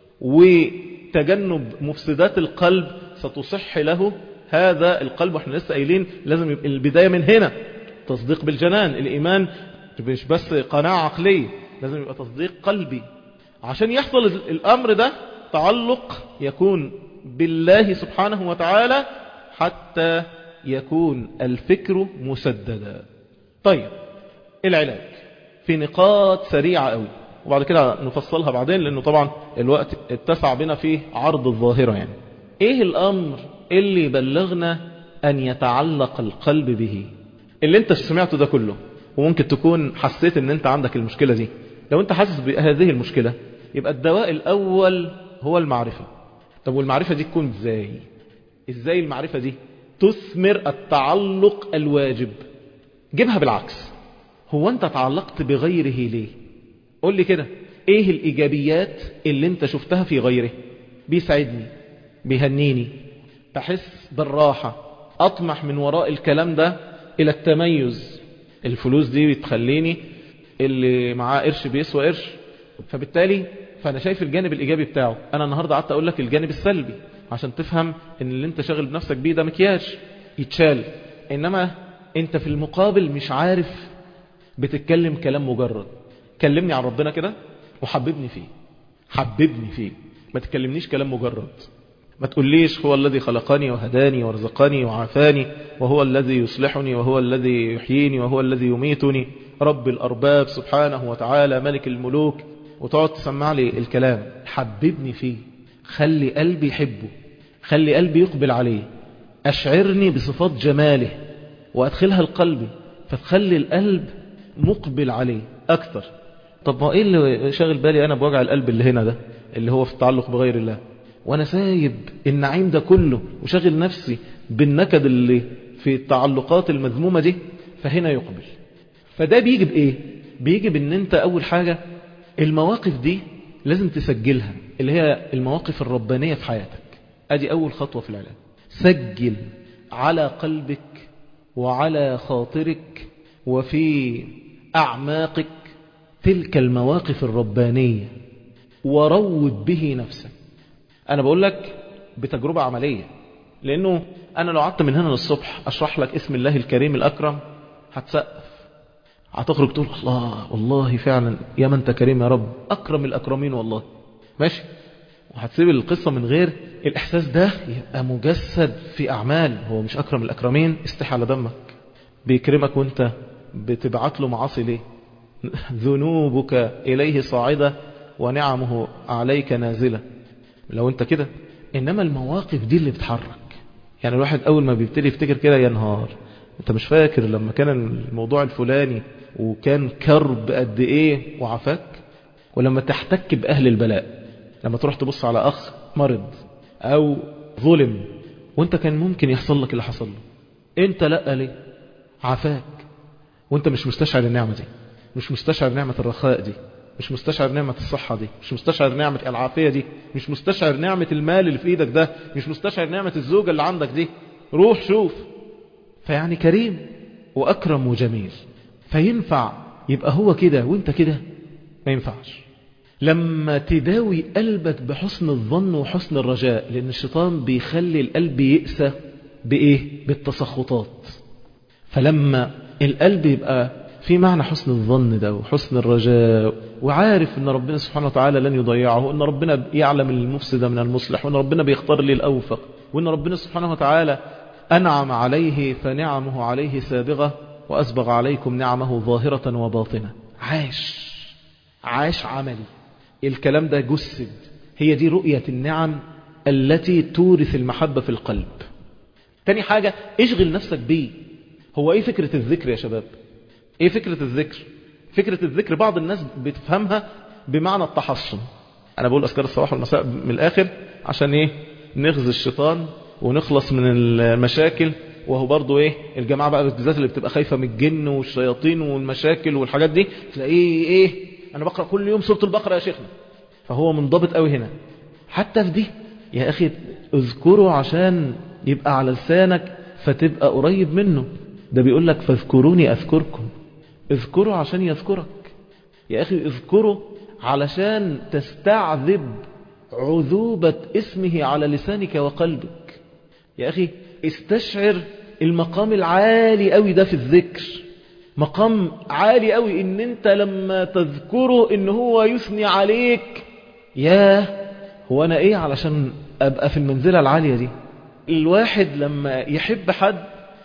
وتجنب مفسدات القلب ستصح له هذا القلب واحنا لسه قايلين لازم يبقى البداية من هنا تصديق بالجنان الإيمان مش بس قناعة عقلية لازم يبقى تصديق قلبي عشان يحصل الأمر ده تعلق يكون بالله سبحانه وتعالى حتى يكون الفكر مسددا طيب العلاج في نقاط سريعة قوي وبعد كده نفصلها بعدين لأنه طبعا الوقت اتسع بنا فيه عرض الظاهرة يعني ايه الأمر اللي بلغنا أن يتعلق القلب به اللي انت سمعته ده كله وممكن تكون حسيت ان انت عندك المشكلة دي لو انت حاسس بهذه المشكلة يبقى الدواء الأول هو المعرفة طب والمعرفة دي تكون ازاي ازاي المعرفة دي تثمر التعلق الواجب جيبها بالعكس هو انت تعلقت بغيره ليه قول لي كده ايه الايجابيات اللي انت شفتها في غيره بيسعدني بيهنيني بحس بالراحة اطمح من وراء الكلام ده الى التميز الفلوس دي بتخليني اللي معاه قرش بيسوى قرش فبالتالي فانا شايف الجانب الايجابي بتاعه انا النهاردة قعدت اقول لك الجانب السلبي عشان تفهم ان اللي انت شاغل بنفسك بيه ده مكياج يتشال انما انت في المقابل مش عارف بتتكلم كلام مجرد كلمني عن ربنا كده وحببني فيه حببني فيه ما تكلمنيش كلام مجرد ما تقوليش هو الذي خلقني وهداني ورزقني وعافاني وهو الذي يصلحني وهو الذي يحييني وهو الذي يميتني رب الأرباب سبحانه وتعالى ملك الملوك وتقعد تسمع لي الكلام حببني فيه خلي قلبي يحبه خلي قلبي يقبل عليه أشعرني بصفات جماله وأدخلها القلب فتخلي القلب مقبل عليه أكثر طب ما إيه اللي شاغل بالي أنا بوجع القلب اللي هنا ده اللي هو في التعلق بغير الله وأنا سايب النعيم ده كله وشاغل نفسي بالنكد اللي في التعلقات المذمومة دي فهنا يقبل فده بيجي بإيه بيجي بأن أنت أول حاجة المواقف دي لازم تسجلها اللي هي المواقف الربانية في حياتك أدي أول خطوة في العلاج سجل على قلبك وعلى خاطرك وفي أعماقك تلك المواقف الربانية وروض به نفسك أنا بقول لك بتجربة عملية لأنه أنا لو قعدت من هنا للصبح أشرح لك اسم الله الكريم الأكرم هتسقف هتخرج تقول الله والله فعلا يا من انت كريم يا رب أكرم الأكرمين والله ماشي وهتسيب القصة من غير الإحساس ده يبقى مجسد في أعمال هو مش أكرم الأكرمين استحى على دمك بيكرمك وانت بتبعت له معاصي ليه ذنوبك إليه صاعدة ونعمه عليك نازلة لو انت كده إنما المواقف دي اللي بتحرك يعني الواحد أول ما بيبتدي يفتكر كده ينهار انت مش فاكر لما كان الموضوع الفلاني وكان كرب قد ايه وعفاك ولما تحتك بأهل البلاء لما تروح تبص على أخ مرض أو ظلم وانت كان ممكن يحصل لك اللي حصل له انت لا ليه عفاك وانت مش مستشعر النعمة دي مش مستشعر نعمة الرخاء دي مش مستشعر نعمة الصحة دي مش مستشعر نعمة العافية دي مش مستشعر نعمة المال اللي في ايدك ده مش مستشعر نعمة الزوجة اللي عندك دي روح شوف فيعني كريم وأكرم وجميل فينفع يبقى هو كده وانت كده ما ينفعش لما تداوي قلبك بحسن الظن وحسن الرجاء لأن الشيطان بيخلي القلب يئسى بإيه؟ بالتسخطات فلما القلب يبقى في معنى حسن الظن ده وحسن الرجاء وعارف ان ربنا سبحانه وتعالى لن يضيعه وان ربنا يعلم المفسد من المصلح وان ربنا بيختار لي الأوفق وان ربنا سبحانه وتعالى أنعم عليه فنعمه عليه سابغة وأسبغ عليكم نعمه ظاهرة وباطنة عاش عاش عملي الكلام ده جسد هي دي رؤية النعم التي تورث المحبة في القلب تاني حاجة اشغل نفسك بيه هو ايه فكرة الذكر يا شباب ايه فكرة الذكر فكرة الذكر بعض الناس بتفهمها بمعنى التحصن انا بقول اذكار الصباح والمساء من الاخر عشان ايه نغزي الشيطان ونخلص من المشاكل وهو برضو ايه الجماعة بقى بالذات اللي بتبقى خايفة من الجن والشياطين والمشاكل والحاجات دي تلاقيه ايه انا بقرأ كل يوم سورة البقرة يا شيخنا فهو منضبط قوي هنا حتى في دي يا اخي اذكره عشان يبقى على لسانك فتبقى قريب منه ده بيقول لك فاذكروني اذكركم اذكره عشان يذكرك يا اخي اذكره علشان تستعذب عذوبة اسمه على لسانك وقلبك يا أخي استشعر المقام العالي قوي ده في الذكر مقام عالي قوي ان انت لما تذكره ان هو يثني عليك يا هو انا ايه علشان ابقى في المنزلة العالية دي الواحد لما يحب حد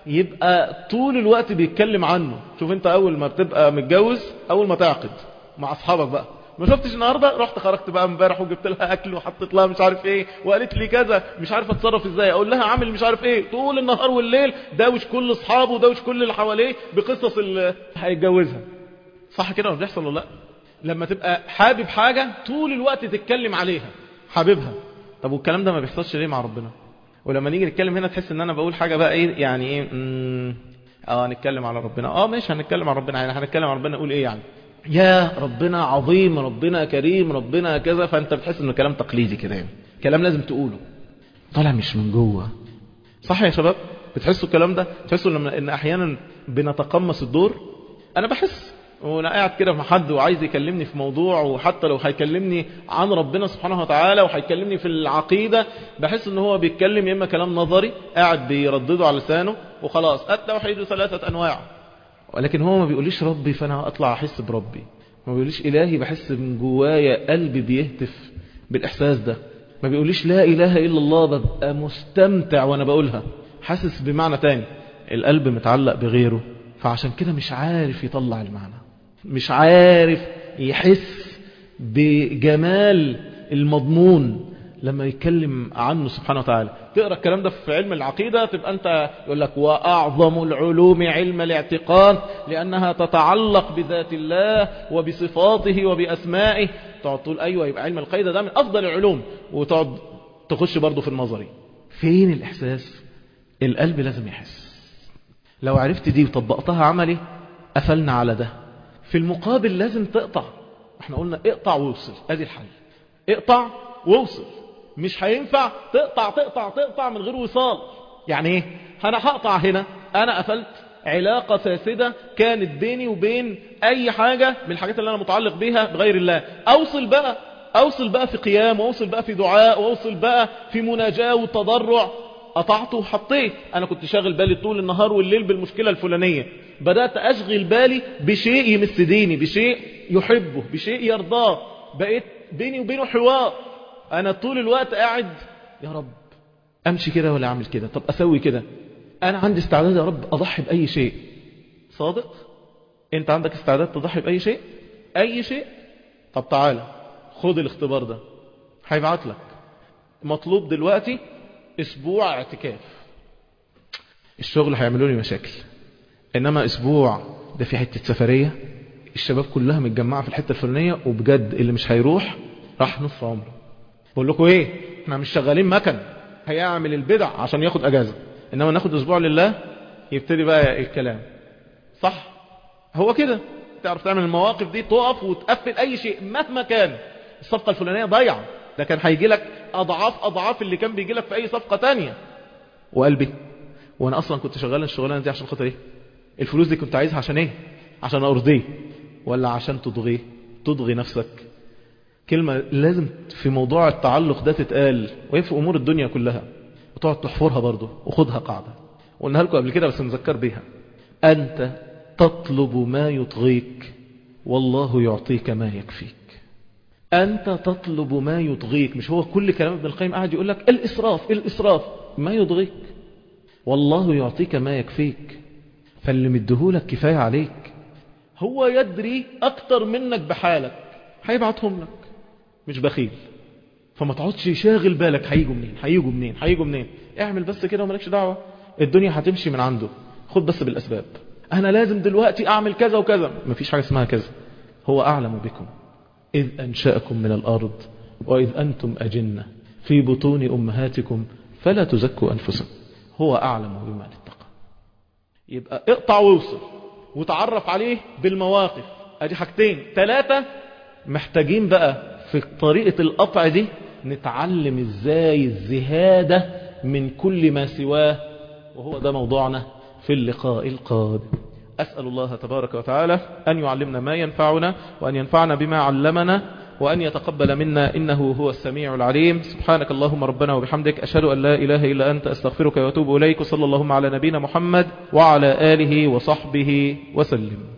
يبقى طول الوقت بيتكلم عنه شوف انت اول ما بتبقى متجوز اول ما تعقد مع اصحابك بقى ما شفتش النهارده رحت خرجت بقى امبارح وجبت لها اكل وحطيت لها مش عارف ايه وقالت لي كذا مش عارف اتصرف ازاي اقول لها عامل مش عارف ايه طول النهار والليل داوش كل اصحابه وداوش كل اللي حواليه بقصص اللي هيتجوزها صح كده ولا بيحصل ولا لا لما تبقى حابب حاجه طول الوقت تتكلم عليها حاببها طب والكلام ده ما بيحصلش ليه مع ربنا ولما نيجي نتكلم هنا تحس ان انا بقول حاجه بقى ايه يعني ايه اه هنتكلم على ربنا اه ماشي هنتكلم على ربنا يعني هنتكلم على ربنا نقول ايه يعني يا ربنا عظيم ربنا كريم ربنا كذا فانت بتحس انه كلام تقليدي كده يعني كلام لازم تقوله طالع مش من جوه صح يا شباب بتحسوا الكلام ده تحسوا لما ان احيانا بنتقمص الدور انا بحس وانا قاعد كده مع حد وعايز يكلمني في موضوع وحتى لو هيكلمني عن ربنا سبحانه وتعالى وهيكلمني في العقيدة بحس ان هو بيتكلم يا اما كلام نظري قاعد بيردده على لسانه وخلاص التوحيد ثلاثة انواع ولكن هو ما بيقوليش ربي فانا اطلع احس بربي ما بيقوليش الهي بحس من جوايا قلبي بيهتف بالاحساس ده ما بيقوليش لا اله الا الله ببقى مستمتع وانا بقولها حاسس بمعنى تاني القلب متعلق بغيره فعشان كده مش عارف يطلع المعنى مش عارف يحس بجمال المضمون لما يتكلم عنه سبحانه وتعالى تقرأ الكلام ده في علم العقيدة تبقى أنت يقول لك وأعظم العلوم علم الاعتقاد لأنها تتعلق بذات الله وبصفاته وبأسمائه تقعد تقول أيوة يبقى علم القيدة ده من أفضل العلوم وتقعد تخش برضه في النظري فين الإحساس القلب لازم يحس لو عرفت دي وطبقتها عملي قفلنا على ده في المقابل لازم تقطع احنا قلنا اقطع ووصل ادي الحل اقطع ووصل مش هينفع تقطع تقطع تقطع من غير وصال يعني ايه انا هقطع هنا انا قفلت علاقة فاسدة كانت بيني وبين اي حاجة من الحاجات اللي انا متعلق بيها بغير الله اوصل بقى اوصل بقى في قيام واوصل بقى في دعاء واوصل بقى في مناجاة وتضرع قطعته وحطيت انا كنت شاغل بالي طول النهار والليل بالمشكلة الفلانية بدأت اشغل بالي بشيء يمس ديني بشيء يحبه بشيء يرضاه بقيت بيني وبينه حوار انا طول الوقت قاعد يا رب امشي كده ولا اعمل كده طب اسوي كده انا عندي استعداد يا رب اضحي باي شيء صادق انت عندك استعداد تضحي باي شيء اي شيء طب تعالى خد الاختبار ده هيبعت لك مطلوب دلوقتي اسبوع اعتكاف الشغل هيعملوا لي مشاكل انما اسبوع ده في حته سفريه الشباب كلها متجمعه في الحته الفلانيه وبجد اللي مش هيروح راح نص عمره بقول لكم ايه احنا مش شغالين مكن هيعمل البدع عشان ياخد اجازه انما ناخد اسبوع لله يبتدي بقى الكلام صح هو كده تعرف تعمل المواقف دي تقف وتقفل اي شيء مهما كان الصفقه الفلانيه ضايعه ده كان هيجي لك اضعاف اضعاف اللي كان بيجي لك في اي صفقه تانية وقلبي وانا اصلا كنت شغال الشغلانه دي عشان خاطر ايه الفلوس دي كنت عايزها عشان ايه عشان ارضيه ولا عشان تضغيه تضغي نفسك كلمة لازم في موضوع التعلق ده تتقال وهي في أمور الدنيا كلها وتقعد تحفرها برضه وخدها قاعدة قلناها لكم قبل كده بس نذكر بيها أنت تطلب ما يطغيك والله يعطيك ما يكفيك أنت تطلب ما يطغيك مش هو كل كلام ابن القيم قاعد يقول لك الإسراف الإسراف ما يطغيك والله يعطيك ما يكفيك فاللي مديهولك كفاية عليك هو يدري أكتر منك بحالك هيبعتهم لك مش بخيل فما تقعدش شاغل بالك هيجوا منين هيجوا منين هيجوا منين اعمل بس كده ومالكش دعوة الدنيا هتمشي من عنده خد بس بالأسباب أنا لازم دلوقتي أعمل كذا وكذا مفيش حاجة اسمها كذا هو أعلم بكم إذ أنشأكم من الأرض وإذ أنتم أجنة في بطون أمهاتكم فلا تزكوا أنفسكم هو أعلم بما للتقى يبقى اقطع ووصل وتعرف عليه بالمواقف ادي حاجتين ثلاثة محتاجين بقى في طريقة القطع دي نتعلم ازاي الزهادة من كل ما سواه وهو ده موضوعنا في اللقاء القادم أسأل الله تبارك وتعالى أن يعلمنا ما ينفعنا وأن ينفعنا بما علمنا وأن يتقبل منا إنه هو السميع العليم سبحانك اللهم ربنا وبحمدك أشهد أن لا إله إلا أنت أستغفرك وأتوب إليك صلى اللهم على نبينا محمد وعلى آله وصحبه وسلم